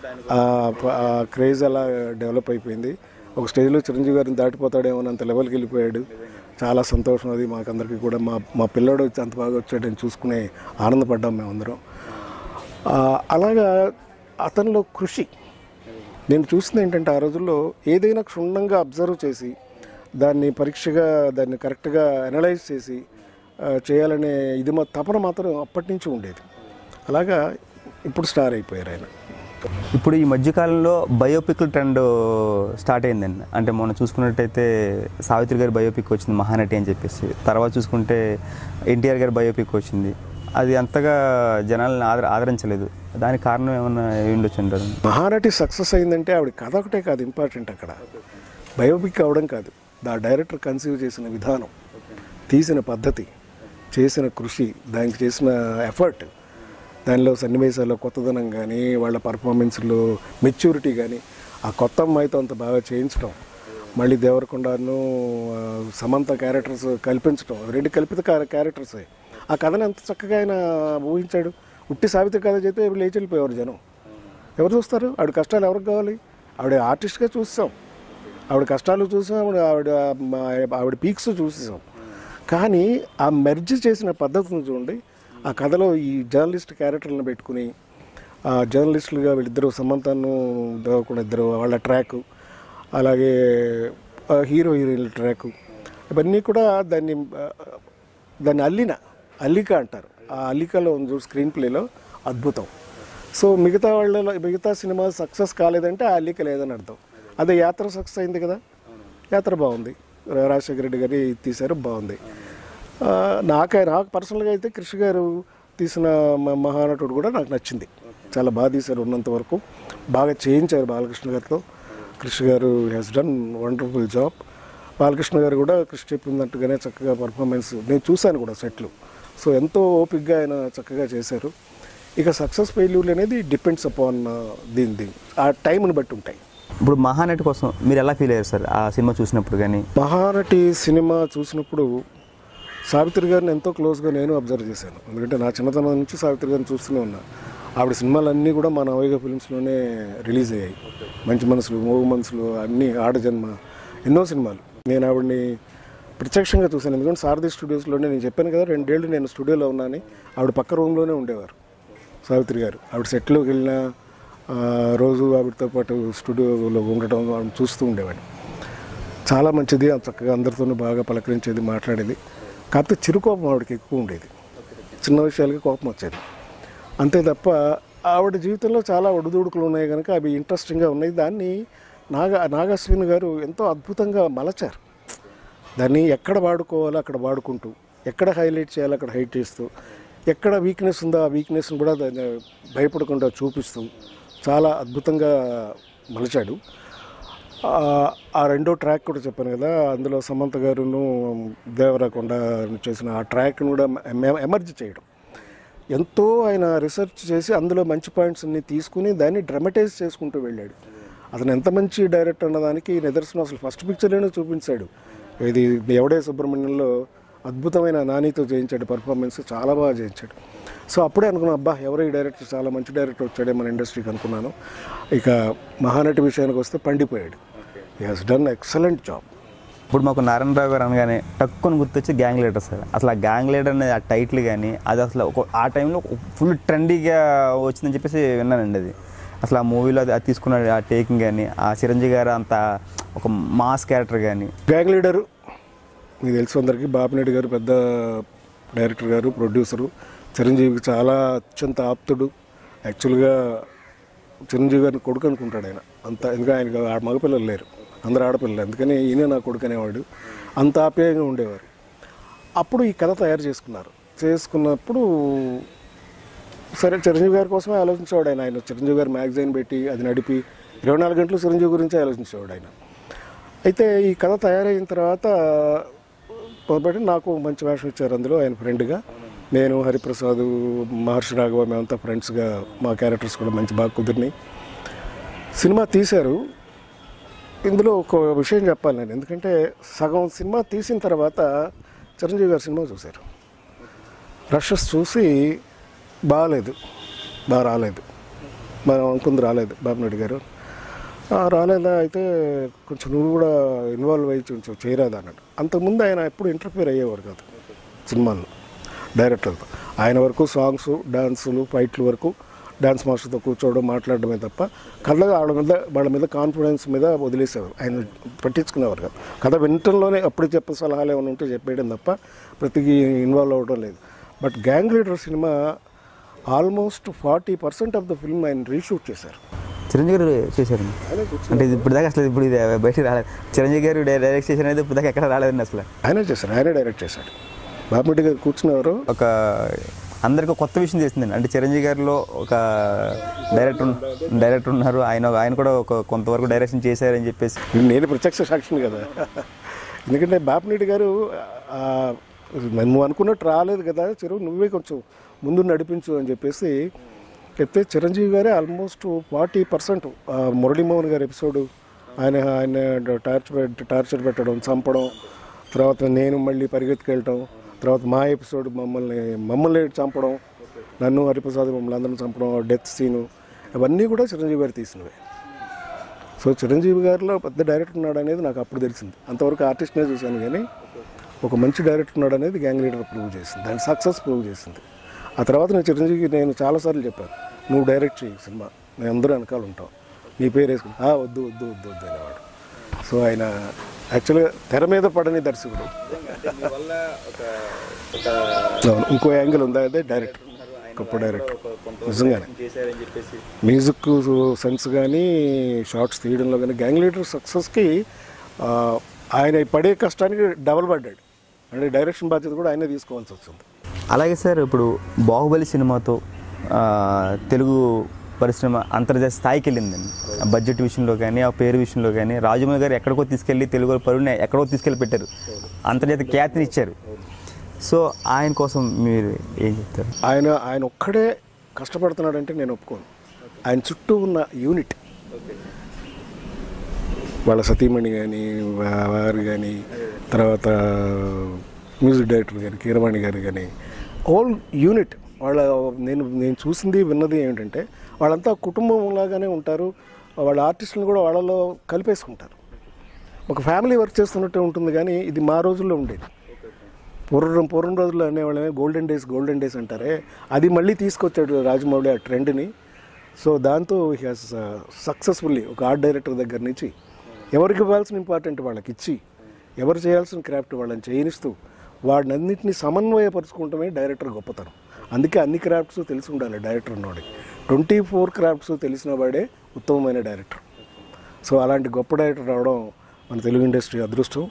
ఆ- ఆ క్రేజ్ అలా డెవలప్ అయిపోయింది ఒక స్టేజ్లో చిరంజీవి గారిని దాటిపోతాడేమో అంత లెవెల్కి వెళ్ళిపోయాడు చాలా సంతోషం అది మాకందరికీ కూడా మా మా పిల్లోడు వచ్చి అంత బాగా వచ్చాడని చూసుకునే ఆనందపడ్డాం మేమందరం ఆ, అలాగా అతనిలో కృషి నేను చూసింది ఏంటంటే ఆ రోజుల్లో ఏదైనా క్షుణ్ణంగా అబ్జర్వ్ చేసి దాన్ని పరీక్షగా దాన్ని కరెక్ట్గా అనలైజ్ చేసి ఆ, చేయాలనే ఇది మా తపన మాత్రం అప్పటి నుంచి ఉండేది అలాగా ఇప్పుడు స్టార్ అయిపోయారు ఆయన ఇప్పుడు ఈ మధ్యకాలంలో బయోపిక్ ట్రెండ్ స్టార్ట్ అయిందండి అంటే మొన్న చూసుకున్నట్టయితే సావిత్రి గారి బయోపిక్ వచ్చింది మహానటి అని చెప్పేసి తర్వాత చూసుకుంటే ఎన్టీఆర్ గారి బయోపిక్ వచ్చింది అది అంతగా జనాలను ఆదర ఆదరించలేదు దానికి కారణం ఏమన్నా అయి ఉండొచ్చు అంటారు మహానటి సక్సెస్ అయిందంటే ఆవిడ కథ ఒకటే కాదు ఇంపార్టెంట్ అక్కడ బయోపిక్ అవడం కాదు దా డైరెక్టర్ కన్సీవ్ చేసిన విధానం తీసిన పద్ధతి చేసిన కృషి దానికి చేసిన ఎఫర్ట్ దానిలో సన్నివేశాల్లో కొత్తదనం కానీ వాళ్ళ పర్ఫార్మెన్స్లో మెచ్యూరిటీ కానీ ఆ కొత్త అమ్మాయితో అంత బాగా చేయించడం మళ్ళీ దేవరకొండను ఆ, సమంత క్యారెక్టర్స్ కల్పించడం రెండు కల్పిత క్యా- క్యారెక్టర్సే ఆ కథను ఎంత చక్కగా ఆయన ఊహించాడు ఉట్టి సావిత్రి కథ చేస్తే లేచి వెళ్ళిపోయేవారు జనం ఎవరు చూస్తారు ఆవిడ కష్టాలు ఎవరికి కావాలి ఆవిడ ఆర్టిస్ట్గా చూస్తాం ఆవిడ కష్టాలు చూసాం ఆవిడ ఆవిడ మా- ఆవిడ పీక్స్ చూసేసాం కానీ ఆ మెర్జ్ చేసిన పద్ధతిని చూడండి ఆ కథలో ఈ జర్నలిస్ట్ క్యారెక్టర్లను పెట్టుకుని ఆ జర్నలిస్టులుగా వీళ్ళిద్దరు సమంతను దేవకుండా ఇద్దరు వాళ్ళ ట్రాక్ అలాగే ఆ హీరో హీరోయిన్ల ట్రాక్ ఇవన్నీ కూడా దాన్ని ఆ, దాన్ని అల్లిన అల్లిక అంటారు ఆ అల్లికలో ఉంది చూడు స్క్రీన్ ప్లేలో అద్భుతం సో మిగతా వాళ్ళలో మిగతా సినిమా సక్సెస్ కాలేదంటే ఆ అల్లిక లేదని అర్థం అదే యాత్ర సక్సెస్ అయింది కదా యాత్ర బాగుంది రా- రాజశేఖర రెడ్డి గారి తీశారు బాగుంది ఆ, నాకే నాకు పర్సనల్గా అయితే కృషి గారు తీసిన మ- మహానటుడు కూడా నాకు నచ్చింది చాలా బాగా తీశారు ఉన్నంత వరకు బాగా చేయించారు బాలకృష్ణ గారితో కృషి గారు has done wonderful job Balakrishna గారు కూడా కృషి చెప్పినట్టుగానే చక్కగా పర్ఫార్మెన్స్ నేను చూశాను కూడా సెట్లు సో ఎంతో ఓపిక్గా ఆయన చక్కగా చేశారు ఇక సక్సెస్ ఫెయిల్యూర్ అనేది డిపెండ్స్ అపాన్ దీని దీని ఆ టైంని బట్టి ఉంటాయి ఇప్పుడు మహానటి కోసం మీరు ఎలా ఫీల్ అయ్యారు సార్ ఆ సినిమా చూసినప్పుడు కానీ మహానటి సినిమా చూసినప్పుడు సావిత్రి గారిని ఎంతో క్లోజ్గా నేను అబ్జర్వ్ చేశాను ఎందుకంటే నా చిన్నతనం నుంచి సావిత్రి గారిని చూస్తూనే ఉన్నా ఆవిడ సినిమాలన్నీ కూడా మా నవయుగ ఫిల్మ్స్లోనే రిలీజ్ అయ్యాయి మంచి మనసులు మూగు మనసులు అన్నీ ఆడజన్మ ఎన్నో సినిమాలు నేను ఆవిడని ప్రత్యక్షంగా చూశాను ఎందుకంటే సారథి స్టూడియోస్లోనే నేను చెప్పాను కదా రెండేళ్ళు నేను స్టూడియోలో ఉన్నానని ఆవిడ పక్క రూమ్లోనే ఉండేవారు సావిత్రి గారు ఆవిడ సెట్లోకి వెళ్ళిన ఆ, రోజు ఆవిడతో పాటు స్టూడియోలో ఉండటం ఆవిడ చూస్తూ ఉండేవాడిని చాలా మంచిది ఆ చక్కగా అందరితోనూ బాగా పలకరించేది మాట్లాడేది కాకపోతే చిరుకోపం ఆవిడకి ఎక్కువ ఉండేది చిన్న విషయాలకి కోపం వచ్చేది అంతే తప్ప ఆవిడ జీవితంలో చాలా ఒడిదుడుకులు ఉన్నాయి కనుక అవి ఇంట్రెస్టింగ్గా ఉన్నాయి దాన్ని నాగ నాగశ్విన్ గారు ఎంతో అద్భుతంగా మలచారు దాన్ని ఎక్కడ వాడుకోవాలో అక్కడ వాడుకుంటూ ఎక్కడ హైలైట్ చేయాలో అక్కడ హైట్ చేస్తూ ఎక్కడ వీక్నెస్ ఉందో ఆ వీక్నెస్ని కూడా దాన్ని భయపడకుండా చూపిస్తూ చాలా అద్భుతంగా మలిచాడు ఆ- ఆ రెండో ట్రాక్ కూడా చెప్పాను కదా అందులో సమంత గారును దేవరకొండ చేసిన ఆ ట్రాక్ను కూడా ఎమ- ఎమర్జ్ చేయడం ఎంతో ఆయన రీసెర్చ్ చేసి అందులో మంచి పాయింట్స్ అన్ని తీసుకుని దాన్ని డ్రమటైజ్ చేసుకుంటూ వెళ్ళాడు అతను ఎంత మంచి డైరెక్టర్ అన్నదానికి నిదర్శనం అసలు ఫస్ట్ పిక్చర్లోనే చూపించాడు ఇది ఎవడే సుబ్రహ్మణ్యంలో అద్భుతమైన నానితో చేయించాడు పర్ఫార్మెన్స్ చాలా బాగా చేయించాడు సో అప్పుడే అనుకున్నాను అబ్బా ఎవరో ఈ డైరెక్టర్ చాలా మంచి డైరెక్టర్ వచ్చాడే మన ఇండస్ట్రీకి అనుకున్నాను ఇక మహానటి విషయానికి వస్తే పండిపోయాడు he has done excellent job ఇప్పుడు మాకు నారాయణరావు గారు అనగానే టక్కుని గుర్తొచ్చి గ్యాంగ్ లీడర్ సార్ అసలు ఆ గ్యాంగ్ లీడర్ అనేది ఆ టైటిల్ కానీ అది అసలు ఒక ఆ టైంలో ఫుల్ ట్రెండీగా వచ్చిందని చెప్పేసి విన్నానండి అది అసలు ఆ మూవీలో అది అది తీసుకున్న ఆ టేకింగ్ కానీ ఆ చిరంజీవి గారు అంత ఒక మాస్ క్యారెక్టర్ కానీ గ్యాంగ్ లీడరు మీకు తెలుసు అందరికీ బాపినేడు గారు పెద్ద డైరెక్టర్ గారు ప్రొడ్యూసరు చిరంజీవికి చాలా అత్యంత ఆప్తుడు యాక్చువల్గా చిరంజీవి గారిని కొడుకు అనుకుంటాడు ఆయన అంత ఎందుకంటే ఆయనకు ఆ మగపిల్లలు లేరు అందరు ఆడపిల్లలు అందుకని ఈయన నా కొడుకు అనేవాడు అంత ఆప్యాయంగా ఉండేవారు అప్పుడు ఈ కథ తయారు చేసుకున్నారు చేసుకున్నప్పుడు సరే చిరంజీవి గారి కోసమే ఆలోచించేవాడు ఆయన ఆయన చిరంజీవి గారు మ్యాగజైన్ పెట్టి అది నడిపి ఇరవై నాలుగు గంటలు చిరంజీవి గురించే ఆలోచించేవాడు ఆయన అయితే ఈ కథ తయారైన తర్వాత మొదలుపెట్టి నాకు మంచి వేషం ఇచ్చారు అందులో ఆయన ఫ్రెండ్గా నేను హరిప్రసాద్ మహర్షి రాఘవ మేమంతా ఫ్రెండ్స్గా మా క్యారెక్టర్స్ కూడా మంచి బాగా కుదిరినాయి సినిమా తీశారు ఇందులో ఒక విషయం చెప్పాలి నేను ఎందుకంటే సగం సినిమా తీసిన తర్వాత చిరంజీవి గారు సినిమా చూశారు రషెస్ చూసి బాగాలేదు బాగా రాలేదు మనం అనుకుంది రాలేదు బాబునాయుడు గారు "ఆ, రాలేదా అయితే కొంచెం నువ్వు కూడా ఇన్వాల్వ్ అయ్యి కొంచెం చేయరాదా అన్నాడు అంతకుముందు ఆయన ఎప్పుడు ఇంటర్ఫియర్ అయ్యేవారు కాదు సినిమాల్లో డైరెక్టర్తో ఆయన వరకు సాంగ్స్ డాన్సులు ఫైట్లు వరకు డాన్స్ మాస్టర్తో కూర్చోవడం మాట్లాడడమే తప్ప కళ్ళగా వాళ్ళ మీద వాళ్ళ మీద కాన్ఫిడెన్స్ మీద వదిలేసేవారు ఆయన పట్టించుకునేవారు కాదు కథ వినటంలోనే అప్పుడు చెప్పే సలహాలు ఏమైనా ఉంటే చెప్పేయడం తప్ప ప్రతికి ఇన్వాల్వ్ అవ్వడం లేదు బట్ గ్యాంగ్ లీడర్ సినిమా almost forty percent of the film ఆయన రీషూట్ చేశారు చిరంజీవి గారు చేశారు అంటే ఇది ఇప్పుడు దాకా అసలు ఇప్పుడు ఇది బయటకు రాలేదు చిరంజీవి గారు డై- డైరెక్ట్ చేసిన అయితే ఇప్పుడు దాకా ఎక్కడ రాలేదండి అసలు ఆయనే చేశారు ఆయనే డైరెక్ట్ చేశాడు బాబురెడ్డి గారు కూర్చున్నవారు ఒక అందరికి ఒక కొత్త విషయం చేసిందండి అంటే చిరంజీవి గారిలో ఒక డైరెక్టర్ ఉన్- డైరెక్టర్ ఉన్నారు ఆయన ఆయన కూడా ఒక కొంతవరకు డైరెక్షన్ చేశారని చెప్పేసి నేను ప్రత్యక్ష సాక్షిని కదా ఎందుకంటే బాపినీటి గారు ఆ, నువ్వు అనుకున్నట్టు రాలేదు కదా చెరువు నువ్వే కొంచెం ముందు నడిపించు అని చెప్పేసి చెప్తే చిరంజీవి గారే ఆల్మోస్ట్ ఫార్టీ పర్సెంట్ మురళీమోహన్ గారి ఎపిసోడు ఆయన ఆయన టార్చర్ పెట్ టార్చర్ పెట్టడం చంపడం తర్వాత నేను మళ్ళీ పరిగెత్తుకెళ్ళటం తర్వాత మా ఎపిసోడ్ మమ్మల్ని మమ్మల్ని చంపడం నన్ను హరిప్రసాద్ మమ్మల్ని అందరిని చంపడం డెత్ సీను అవన్నీ కూడా చిరంజీవి గారు తీసినవే సో చిరంజీవి గారిలో పెద్ద డైరెక్టర్ ఉన్నాడు అనేది నాకు అప్పుడు తెలిసింది అంతవరకు ఆర్టిస్ట్నే చూశాను కానీ ఒక మంచి డైరెక్టర్ ఉన్నాడు అనేది గ్యాంగ్ లీడర్ ప్రూవ్ చేసింది దాని సక్సెస్ ప్రూవ్ చేసింది ఆ తర్వాత నేను చిరంజీవికి నేను చాలాసార్లు చెప్పాను నువ్వు డైరెక్ట్ చేయి సినిమా మేము అందరూ వెనకాల ఉంటాం నీ పేరు వేసుకుని "ఆ, వద్దు వద్దు వద్దు వద్దు అనేవాడు సో ఆయన యాక్చువల్గా తెర మీద పడని దర్శకుడు అవును, ఇంకో యాంగిల్ ఉందా అదే డైరెక్టర్ గొప్ప డైరెక్టర్ నిజంగానే మ్యూజిక్ సెన్స్ కానీ షార్ట్స్ తీయడంలో కానీ గ్యాంగ్ లీడర్ సక్సెస్కి ఆ, ఆయన పడే కష్టానికి డబల్ పడ్డాడు అంటే డైరెక్షన్ బాధ్యత కూడా ఆయనే తీసుకోవాల్సి వచ్చింది అలాగే సార్ ఇప్పుడు బాహుబలి సినిమాతో ఆ, తెలుగు పరిశ్రమ అంతర్జాతీయ స్థాయికి వెళ్ళిందండి ఆ బడ్జెట్ విషయంలో కానీ ఆ పేరు విషయంలో కానీ రాజమౌళి గారు ఎక్కడికో తీసుకెళ్ళి తెలుగు పరువుని ఎక్కడికో తీసుకెళ్ళి పెట్టారు అంతర్జాతీయ ఖ్యాతిని ఇచ్చారు సో ఆయన కోసం మీరు ఏం చెప్తారు ఆయన ఆయన ఒక్కడే కష్టపడుతున్నాడంటే నేను ఒప్పుకోను ఆయన చుట్టూ ఉన్న యూనిట్ వాళ్ళ సతీమణి కానీ వారు కానీ తర్వాత మ్యూజిక్ డైరెక్టర్ కానీ కీరవాణి గారు కానీ హోల్ యూనిట్ వాళ్ళ నేను నేను చూసింది విన్నది ఏమిటంటే వాళ్ళంతా కుటుంబం లాగానే ఉంటారు వాళ్ళ ఆర్టిస్టులను కూడా వాళ్ళలో కలిపేసుకుంటారు ఒక ఫ్యామిలీ వర్క్ చేస్తున్నట్టే ఉంటుంది కానీ ఇది మా రోజుల్లో ఉండేది పూర్వం పూర్వం రోజుల్లో అనేవాళ్ళమే గోల్డెన్ డేస్ గోల్డెన్ డేస్ అంటారే అది మళ్ళీ తీసుకొచ్చాడు రాజమౌళి ఆ ట్రెండ్ని సో దాంతో హ్యాస్ సక్సెస్ఫుల్లీ ఒక ఆర్ట్ డైరెక్టర్ దగ్గర నుంచి ఎవరికి ఇవ్వాల్సిన ఇంపార్టెంట్ వాళ్ళకి ఇచ్చి ఎవరు చేయాల్సిన క్రాఫ్ట్ వాళ్ళని చేయనిస్తూ వాడినన్నింటినీ సమన్వయపరుచుకుంటమే డైరెక్టర్ గొప్పతనం అందుకే అన్ని క్రాఫ్ట్స్ తెలిసి ఉండాలి డైరెక్టర్ ఉన్నవాడికి ట్వంటీ ఫోర్ క్రాఫ్ట్స్ తెలిసిన వాడే ఉత్తమమైన డైరెక్టర్ సో అలాంటి గొప్ప డైరెక్టర్ రావడం మన తెలుగు ఇండస్ట్రీ అదృష్టం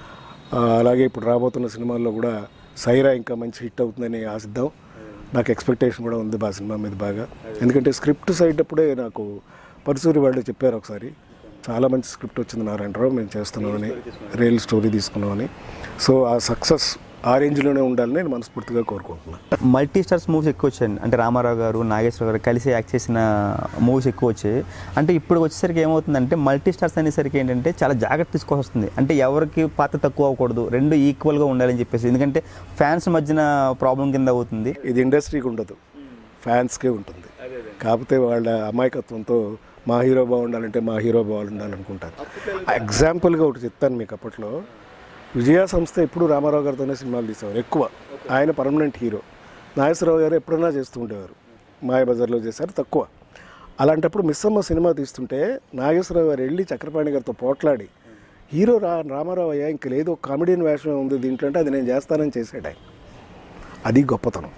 ఆ, అలాగే ఇప్పుడు రాబోతున్న సినిమాల్లో కూడా సైరా ఇంకా మంచి హిట్ అవుతుందని ఆశిద్దాం నాకు ఎక్స్పెక్టేషన్ కూడా ఉంది ఆ సినిమా మీద బాగా ఎందుకంటే స్క్రిప్ట్ సైడ్ అప్పుడే నాకు పరుసూరి వాళ్ళు చెప్పారు ఒకసారి చాలా మంచి స్క్రిప్ట్ వచ్చింది నారాయణరావు మేము చేస్తున్నామని రియల్ స్టోరీ తీసుకున్నామని సో ఆ సక్సెస్ ఆ రేంజ్లోనే ఉండాలని నేను మనస్ఫూర్తిగా కోరుకుంటున్నాను మల్టీ స్టార్స్ మూవీస్ ఎక్కువ వచ్చాయండి అంటే రామారావు గారు నాగేశ్వర గారు కలిసి యాక్ట్ చేసిన మూవీస్ ఎక్కువ వచ్చాయి అంటే ఇప్పుడు వచ్చేసరికి ఏమవుతుందంటే మల్టీ స్టార్స్ అనేసరికి ఏంటంటే చాలా జాగ్రత్త తీసుకోవాల్సి వస్తుంది అంటే ఎవరికి పాత్ర తక్కువ అవ్వకూడదు రెండు ఈక్వల్గా ఉండాలని చెప్పేసి ఎందుకంటే ఫ్యాన్స్ మధ్యన ప్రాబ్లం కింద అవుతుంది ఇది ఇండస్ట్రీకి ఉండదు ఫ్యాన్స్కే ఉంటుంది కాకపోతే వాళ్ళ అమాయకత్వంతో మా హీరో బాగుండాలంటే మా హీరో బాగుండాలనుకుంటారు ఎగ్జాంపుల్గా ఒకటి చెప్తాను మీకు అప్పట్లో విజయ సంస్థ ఎప్పుడు రామారావు గారితోనే సినిమాలు తీసేవారు ఎక్కువ ఆయన పర్మనెంట్ హీరో నాగేశ్వరరావు గారు ఎప్పుడైనా చేస్తూ ఉండేవారు మాయబజార్లో చేశారు తక్కువ అలాంటప్పుడు మిస్సమ్మ సినిమా తీస్తుంటే నాగేశ్వరరావు గారు వెళ్ళి చక్రపాణి గారితో పోట్లాడి హీరో రా రామారావు అయ్యా ఇంక లేదు ఒక కామెడియన్ వేషం ఉంది దీంట్లో అంటే అది నేను చేస్తానని చేసాడు ఆయన అది గొప్పతనం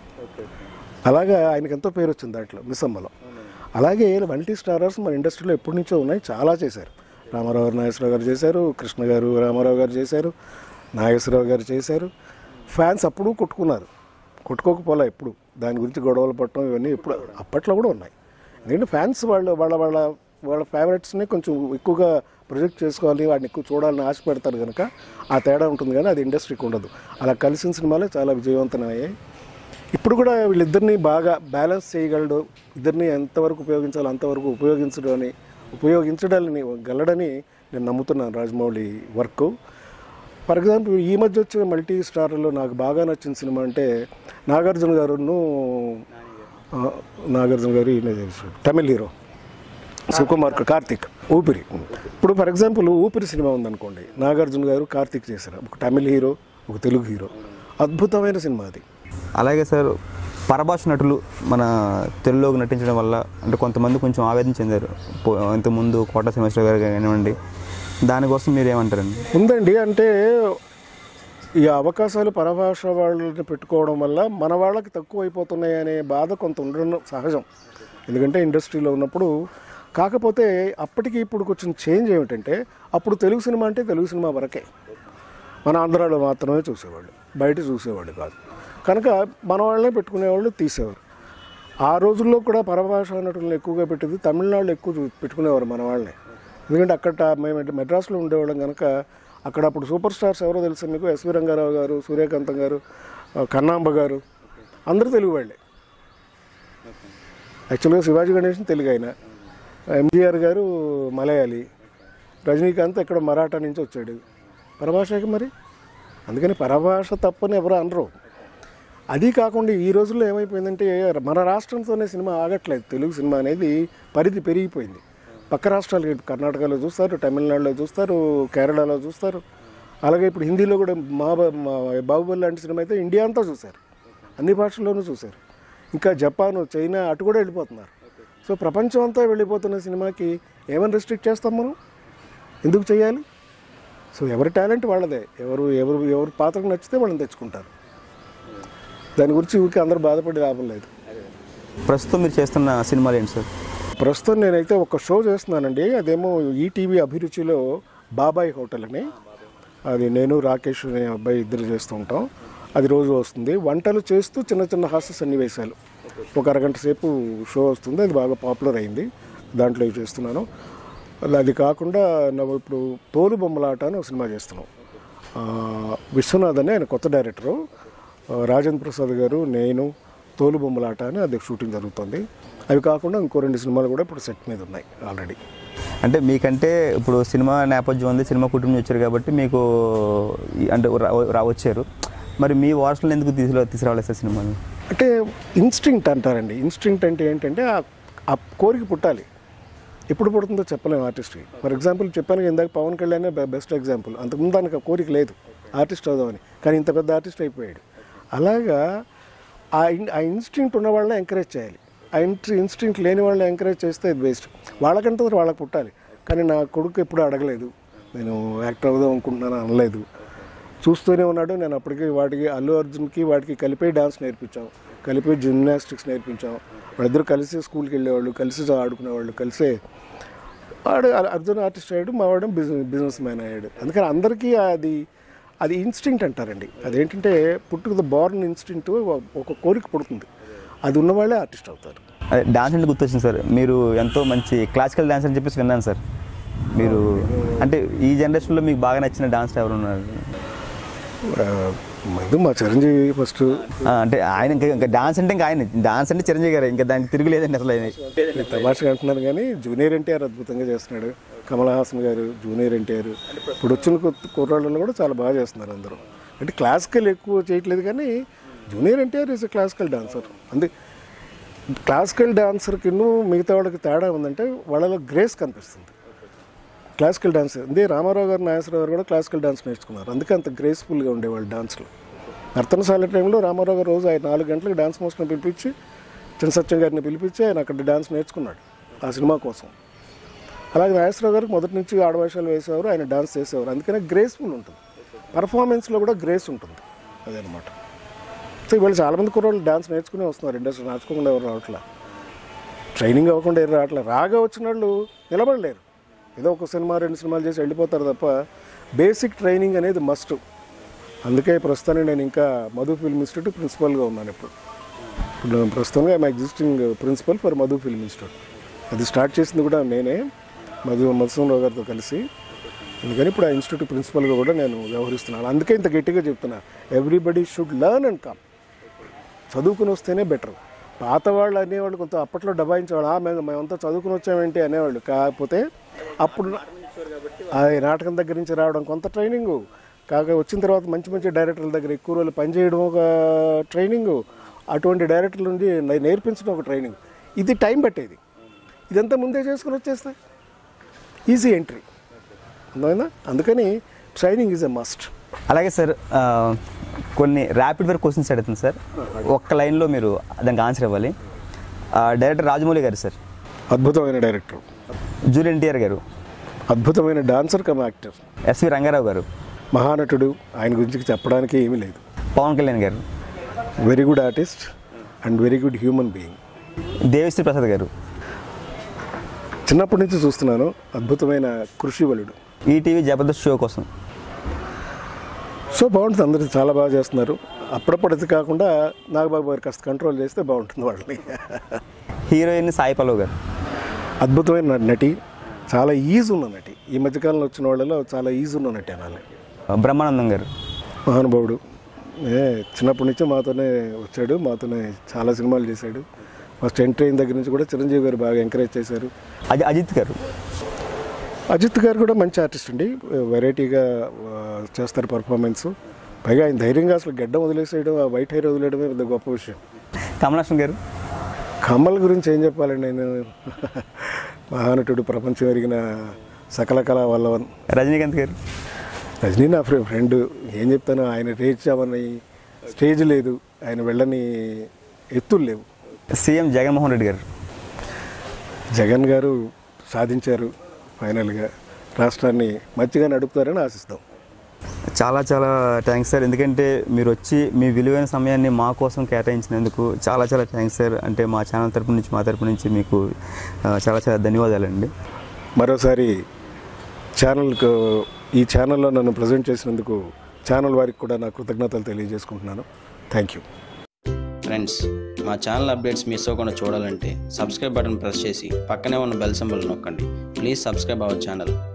అలాగా ఆయనకి ఎంతో పేరు వచ్చింది దాంట్లో మిస్సమ్మలో అలాగే మల్టీ స్టారర్స్ మన ఇండస్ట్రీలో ఎప్పటి నుంచో ఉన్నాయి చాలా చేశారు రామారావు గారు నాగేశ్వరరావు గారు చేశారు కృష్ణ గారు రామారావు గారు చేశారు నాగేశ్వరరావు గారు చేశారు ఫ్యాన్స్ అప్పుడు కొట్టుకున్నారు కొట్టుకోకపోలే ఎప్పుడు దాని గురించి గొడవలు పట్టడం ఇవన్నీ ఎప్పుడు అప్పట్లో కూడా ఉన్నాయి ఎందుకంటే ఫ్యాన్స్ వాళ్ళు వాళ్ళ వాళ్ళ వాళ్ళ ఫేవరెట్స్ని కొంచెం ఎక్కువగా ప్రొజెక్ట్ చేసుకోవాలి వాడిని ఎక్కువ చూడాలని ఆశ పెడతారు కనుక ఆ తేడా ఉంటుంది కానీ అది ఇండస్ట్రీకి ఉండదు అలా కలిసిన సినిమాలే చాలా విజయవంతమయ్యాయి ఇప్పుడు కూడా వీళ్ళిద్దరిని బాగా బ్యాలెన్స్ చేయగలడు ఇద్దరిని ఎంతవరకు ఉపయోగించాలో అంతవరకు ఉపయోగించడం అని ఉపయోగించడాలని గలడని నేను నమ్ముతున్నాను రాజమౌళి వర్క్ ఫర్ ఎగ్జాంపుల్ ఈ మధ్య వచ్చిన మల్టీ స్టార్లో నాకు బాగా నచ్చిన సినిమా అంటే నాగార్జున గారును ఆ, నాగార్జున గారు ఈయన చేశాడు. తమిళ్ హీరో శివకుమార్ కార్తిక్ ఊపిరి ఇప్పుడు ఫర్ ఎగ్జాంపుల్ ఊపిరి సినిమా ఉందనుకోండి నాగార్జున గారు కార్తిక్ చేశారు ఒక తమిళ్ హీరో ఒక తెలుగు హీరో అద్భుతమైన సినిమా అది అలాగే సార్ పరభాష నటులు మన తెలుగులోకి నటించడం వల్ల అంటే కొంతమంది కొంచెం ఆవేదన చెందారు పో- ఇంతకుముందు కోట శ్రీనివాసరావు గారు కానివ్వండి దానికోసం మీరు ఏమంటారండి ఉందండి అంటే ఈ అవకాశాలు పరభాష వాళ్ళని పెట్టుకోవడం వల్ల మన వాళ్ళకి తక్కువ అయిపోతున్నాయి అనే బాధ కొంత ఉండడం సహజం ఎందుకంటే ఇండస్ట్రీలో ఉన్నప్పుడు కాకపోతే అప్పటికి ఇప్పుడు కొంచెం చేంజ్ ఏమిటంటే అప్పుడు తెలుగు సినిమా అంటే తెలుగు సినిమా వరకే మన ఆంధ్రాలో మాత్రమే చూసేవాళ్ళు బయట చూసేవాళ్ళు కాదు కనుక మన వాళ్ళనే పెట్టుకునేవాళ్ళు తీసేవారు ఆ రోజుల్లో కూడా పరభాష నటులను ఎక్కువగా పెట్టేది తమిళనాడులో ఎక్కువ చూ- పెట్టుకునేవారు మన వాళ్ళని ఎందుకంటే అక్కడ మేము మెడ్రాస్లో ఉండేవాళ్ళం కనుక అక్కడ అప్పుడు సూపర్ స్టార్స్ ఎవరో తెలుసు మీకు ఎస్వి రంగారావు గారు సూర్యకాంతం గారు ఆ, కన్నాంబ గారు అందరూ తెలుగు వాళ్ళే యాక్చువల్గా శివాజీ గణేషన్ తెలుగు ఆయన ఎంజీఆర్ గారు మలయాళీ రజనీకాంత్ ఇక్కడ మరాఠా నుంచి వచ్చాడు పరభాషకి మరి అందుకని పరభాష తప్పని ఎవరు అనరు అది కాకుండా ఈ రోజుల్లో ఏమైపోయిందంటే మన రాష్ట్రంతోనే సినిమా ఆగట్లేదు తెలుగు సినిమా అనేది పరిధి పెరిగిపోయింది పక్క రాష్ట్రాలు కర్ణాటకలో చూస్తారు తమిళనాడులో చూస్తారు కేరళలో చూస్తారు అలాగే ఇప్పుడు హిందీలో కూడా మా మా బాహుబలి లాంటి సినిమా అయితే ఇండియా అంతా చూశారు అన్ని భాషల్లోనూ చూశారు ఇంకా జపాన్ చైనా అటు కూడా వెళ్ళిపోతున్నారు సో ప్రపంచం అంతా వెళ్ళిపోతున్న సినిమాకి ఏమైనా రెస్ట్రిక్ట్ చేస్తాం మనం ఎందుకు చేయాలి సో ఎవరి టాలెంట్ వాళ్ళదే ఎవరు ఎవరు ఎవరు పాత్రకు నచ్చితే వాళ్ళని తెచ్చుకుంటారు దాని గురించి ఊరికి అందరూ బాధపడి లాభం లేదు ప్రస్తుతం మీరు చేస్తున్న సినిమాలు ఏంటి సార్ ప్రస్తుతం నేనైతే ఒక షో చేస్తున్నానండి అదేమో ఈటీవీ అభిరుచిలో బాబాయ్ హోటల్ అని అది నేను రాకేష్ అనే అబ్బాయి ఇద్దరు చేస్తూ ఉంటాం అది రోజు వస్తుంది వంటలు చేస్తూ చిన్న చిన్న హాస్య సన్నివేశాలు ఒక అరగంట సేపు షో వస్తుంది అది బాగా పాపులర్ అయింది దాంట్లో ఇవి చేస్తున్నాను అలా అది కాకుండా నువ్వు ఇప్పుడు తోలు బొమ్మలాట అని ఒక సినిమా చేస్తున్నాం ఆ, విశ్వనాథ్ అని ఆయన కొత్త డైరెక్టరు ఆ, రాజేంద్ర ప్రసాద్ గారు నేను తోలు బొమ్మలాట అని అది షూటింగ్ జరుగుతుంది అవి కాకుండా ఇంకో రెండు సినిమాలు కూడా ఇప్పుడు సెట్ మీద ఉన్నాయి ఆల్రెడీ అంటే మీకంటే ఇప్పుడు సినిమా నేపథ్యం ఉంది సినిమా కుటుంబం వచ్చారు కాబట్టి మీకు ఈ- అంటే రా- రా వచ్చారు మరి మీ వారసులు ఎందుకు తీసుకురా తీసుకురావాలి సార్ సినిమాని అంటే ఇన్స్టింక్ట్ అంటారండి ఇన్స్టింక్ట్ అంటే ఏంటంటే ఆ- ఆ కోరిక పుట్టాలి ఎప్పుడు పుడుతుందో చెప్పలేము ఆర్టిస్ట్కి ఫర్ ఎగ్జాంపుల్ చెప్పాను కదా ఇందాక పవన్ కళ్యాణ్ బెస్ట్ ఎగ్జాంపుల్ అంతకుముందు దానికి ఆ కోరిక లేదు ఆర్టిస్ట్ అవుదామని కానీ ఇంత పెద్ద ఆర్టిస్ట్ అయిపోయాడు అలాగా ఆ ఇన్ ఆ ఇన్స్టింక్ట్ ఉన్న వాళ్ళని ఎంకరేజ్ చేయాలి ఆ ఇన్ ఇన్స్టింక్ట్ లేని వాళ్ళని ఎంకరేజ్ చేస్తే ఇది వేస్ట్ వాళ్ళకంటే వాళ్ళకి పుట్టాలి కానీ నా కొడుకు ఎప్పుడు అడగలేదు నేను యాక్టర్ అవుదాం అనుకుంటున్నాను అనలేదు చూస్తూనే ఉన్నాడు నేను అప్పటికి వాటికి అల్లు అర్జున్కి వాటికి కలిపే డాన్స్ నేర్పించాం కలిపే జిమ్నాస్టిక్స్ నేర్పించాం వాళ్ళిద్దరు కలిసి స్కూల్కి వెళ్ళేవాళ్ళు కలిసి ఆడుకునేవాళ్ళు కలిసే వాడు అర్- అర్జున్ ఆర్టిస్ట్ అయ్యాడు మా వాడు బిజినెస్ బిజినెస్ మ్యాన్ అయ్యాడు అందుకని అందరికీ అది అది ఇన్స్టింక్ట్ అంటారండి అదేంటంటే పుట్టుక బార్న్ ఇన్స్టింక్ట్ ఒక కోరిక పుడుతుంది అది ఉన్నవాళ్ళే ఆర్టిస్ట్ అవుతారు అదే డాన్స్ అంటే గుర్తొచ్చింది సార్ మీరు ఎంతో మంచి క్లాసికల్ డాన్స్ అని చెప్పేసి విన్నాను సార్ మీరు అంటే ఈ జనరేషన్లో మీకు బాగా నచ్చిన డాన్స్ ఎవరు ఉన్నారు ఆ, ముందు మా చిరంజీవి ఫస్ట్ ఆ, అంటే ఆయన ఇంకా ఇంకా డాన్స్ అంటే ఇంకా ఆయన డాన్స్ అంటే చిరంజీవి గారు ఇంకా దానికి తిరుగులేదండి అసలు ఆయన తమాషగా అంటున్నాను కానీ జూనియర్ ఎన్టీఆర్ అద్భుతంగా చేస్తున్నాడు కమల్ హాసన్ గారు జూనియర్ ఎన్టీఆర్ ఇప్పుడు వచ్చిన కొత్త కుర్రాళ్ళలో కూడా చాలా బాగా చేస్తున్నారు అందరూ అంటే క్లాసికల్ ఎక్కువ చేయట్లేదు కానీ junior NTR is classical dancer అంతే క్లాసికల్ డాన్సర్కి మిగతా వాళ్ళకి తేడా ఉందంటే వాళ్ళలో గ్రేస్ కనిపిస్తుంది క్లాసికల్ డాన్స్ అదే రామారావు గారు నాగేశ్వరరావు గారు కూడా క్లాసికల్ డాన్స్ నేర్చుకున్నారు అందుకే అంత గ్రేస్ఫుల్గా ఉండేవాళ్ళు డాన్స్లో నర్తనశాల టైంలో రామారావు గారు రోజు ఆయన నాలుగు గంటలకు డాన్స్ మాస్టర్ని పిలిపించి చిన్న సత్యం గారిని పిలిపించి ఆయన అక్కడ డాన్స్ నేర్చుకున్నాడు ఆ సినిమా కోసం అలాగే నాగేశ్వరరావు గారికి మొదటి నుంచి ఆడవేషాలు వేసేవారు ఆయన డాన్స్ చేసేవారు అందుకనే గ్రేస్ఫుల్ ఉంటుంది పర్ఫార్మెన్స్లో కూడా గ్రేస్ ఉంటుంది అదనమాట సో ఇవాళ చాలామంది కుర్రోళ్ళు డాన్స్ నేర్చుకునే వస్తున్నారు ఇండస్ట్రీ నేర్చుకోకుండా ఎవరు రావట్లా ట్రైనింగ్ అవ్వకుండా ఎవరు రావట్లే రాగా వచ్చిన వాళ్ళు నిలబడలేరు ఏదో ఒక సినిమా రెండు సినిమాలు చేసి వెళ్ళిపోతారు తప్ప బేసిక్ ట్రైనింగ్ అనేది మస్ట్ అందుకే ప్రస్తుతానికి నేను ఇంకా మధు ఫిల్మ్ ఇన్స్టిట్యూట్ ప్రిన్సిపల్గా ఉన్నాను ఇప్పుడు ఇప్పుడు నేను ప్రస్తుతంగా I'm existing principal for Madhu film institute అది స్టార్ట్ చేసింది కూడా నేనే మధు మధుసూనరావు గారితో కలిసి అందుకని ఇప్పుడు ఆ ఇన్స్టిట్యూట్ ప్రిన్సిపల్గా కూడా నేను వ్యవహరిస్తున్నాను అందుకే ఇంత గట్టిగా చెప్తున్నా everybody should learn and come చదువుకుని వస్తేనే బెటర్ పాత వాళ్ళు అనేవాళ్ళు కొంత అప్పట్లో డబాయించేవాళ్ళు "ఆ, మేము మేమంతా చదువుకుని వచ్చామేంటి అనేవాళ్ళు కాకపోతే అప్పుడు ఆ నాటకం దగ్గర నుంచి రావడం కొంత ట్రైనింగ్ కాక వచ్చిన తర్వాత మంచి మంచి డైరెక్టర్ల దగ్గర ఎక్కువ రోజులు పనిచేయడం ఒక ట్రైనింగ్ అటువంటి డైరెక్టర్ల నుండి నే- నేర్పించడం ఒక ట్రైనింగ్ ఇది టైం పట్టేది ఇదంతా ముందే చేసుకుని వచ్చేస్తే ఈజీ ఎంట్రీ అర్థమైందా అందుకని ట్రైనింగ్ ఈజ్ ఎ మస్ట్ అలాగే సార్ ఆ, కొన్ని ర్యాపిడ్ వర్క్ క్వశ్చన్స్ అడుగుతుంది సార్ ఒక్క లైన్లో మీరు దానికి ఆన్సర్ ఇవ్వాలి ఆ, డైరెక్టర్ రాజమౌళి గారు సార్ అద్భుతమైన డైరెక్టర్ జూనియర్ ఎన్టీఆర్ గారు అద్భుతమైన dancer cum actor SV Rangarao గారు మహానటుడు ఆయన గురించి చెప్పడానికి ఏమీ లేదు పవన్ కళ్యాణ్ గారు very good artist and very good human being Devisri Prasad గారు చిన్నప్పటి నుంచి చూస్తున్నాను అద్భుతమైన కృషి బలుడు ఈటీవీ జబర్దస్త్ షో కోసం సో బాగుంటుంది అందరూ చాలా బాగా చేస్తున్నారు అప్పుడప్పుడు అది కాకుండా నాగబాబు గారు కాస్త కంట్రోల్ చేస్తే బాగుంటుంది వాళ్ళని హీరోయిన్ సాయి పల్లవ్ గారు అద్భుతమైన న- నటి చాలా ఈజ్ ఉన్న నటి ఈ మధ్యకాలంలో వచ్చిన వాళ్ళలో చాలా ఈజ్ ఉన్న నటి అనాలి బ్రహ్మానందం గారు మహానుభావుడు ఏ చిన్నప్పటి నుంచి మాతోనే వచ్చాడు మాతోనే చాలా సినిమాలు చేశాడు ఫస్ట్ ఎంట్రీ అయిన దగ్గర నుంచి కూడా చిరంజీవి గారు బాగా ఎంకరేజ్ చేశారు అజి అజిత్ గారు అజిత్ గారు కూడా మంచి ఆర్టిస్ట్ అండి వెరైటీగా ఆ, చేస్తారు పర్ఫార్మెన్స్ పైగా ఆయన ధైర్యంగా అసలు గడ్డం వదిలేసేయడం ఆ వైట్ హెయిర్ వదిలేయడమే పెద్ద గొప్ప విషయం కమలాసన్ గారు కమల్ గురించి ఏం చెప్పాలండి నేను మహానటుడు ప్రపంచం ఎరిగిన సకల కళా వల్లవన్ రజనీకాంత్ గారు రజనీ నా ఫ్రె- ఫ్రెండ్ ఏం చెప్తాను ఆయన రీచ్ అవ్వని స్టేజ్ లేదు ఆయన వెళ్ళని ఎత్తులు లేవు సీఎం జగన్మోహన్ రెడ్డి గారు జగన్ గారు సాధించారు ఫైనల్గా రాష్ట్రాన్ని మంచిగా నడుపుతారని ఆశిస్తాం చాలా చాలా థ్యాంక్స్ సార్ ఎందుకంటే మీరు వచ్చి మీ విలువైన సమయాన్ని మా కోసం కేటాయించినందుకు చాలా చాలా థ్యాంక్స్ సార్ అంటే మా ఛానల్ తరపు నుంచి మా తరపు నుంచి మీకు ఆ, చాలా చాలా ధన్యవాదాలండి మరోసారి ఛానల్కు ఈ ఛానల్లో నన్ను ప్రజెంట్ చేసినందుకు ఛానల్ వారికి కూడా నా కృతజ్ఞతలు తెలియజేసుకుంటున్నాను థ్యాంక్ యూ ఫ్రెండ్స్ మా ఛానల్ అప్డేట్స్ మిస్ అవ్వకుండా చూడాలంటే సబ్స్క్రైబ్ బటన్ ప్రెస్ చేసి పక్కనే ఉన్న బెల్ సింబల్ నొక్కండి ప్లీజ్ సబ్స్క్రైబ్ అవర్ ఛానల్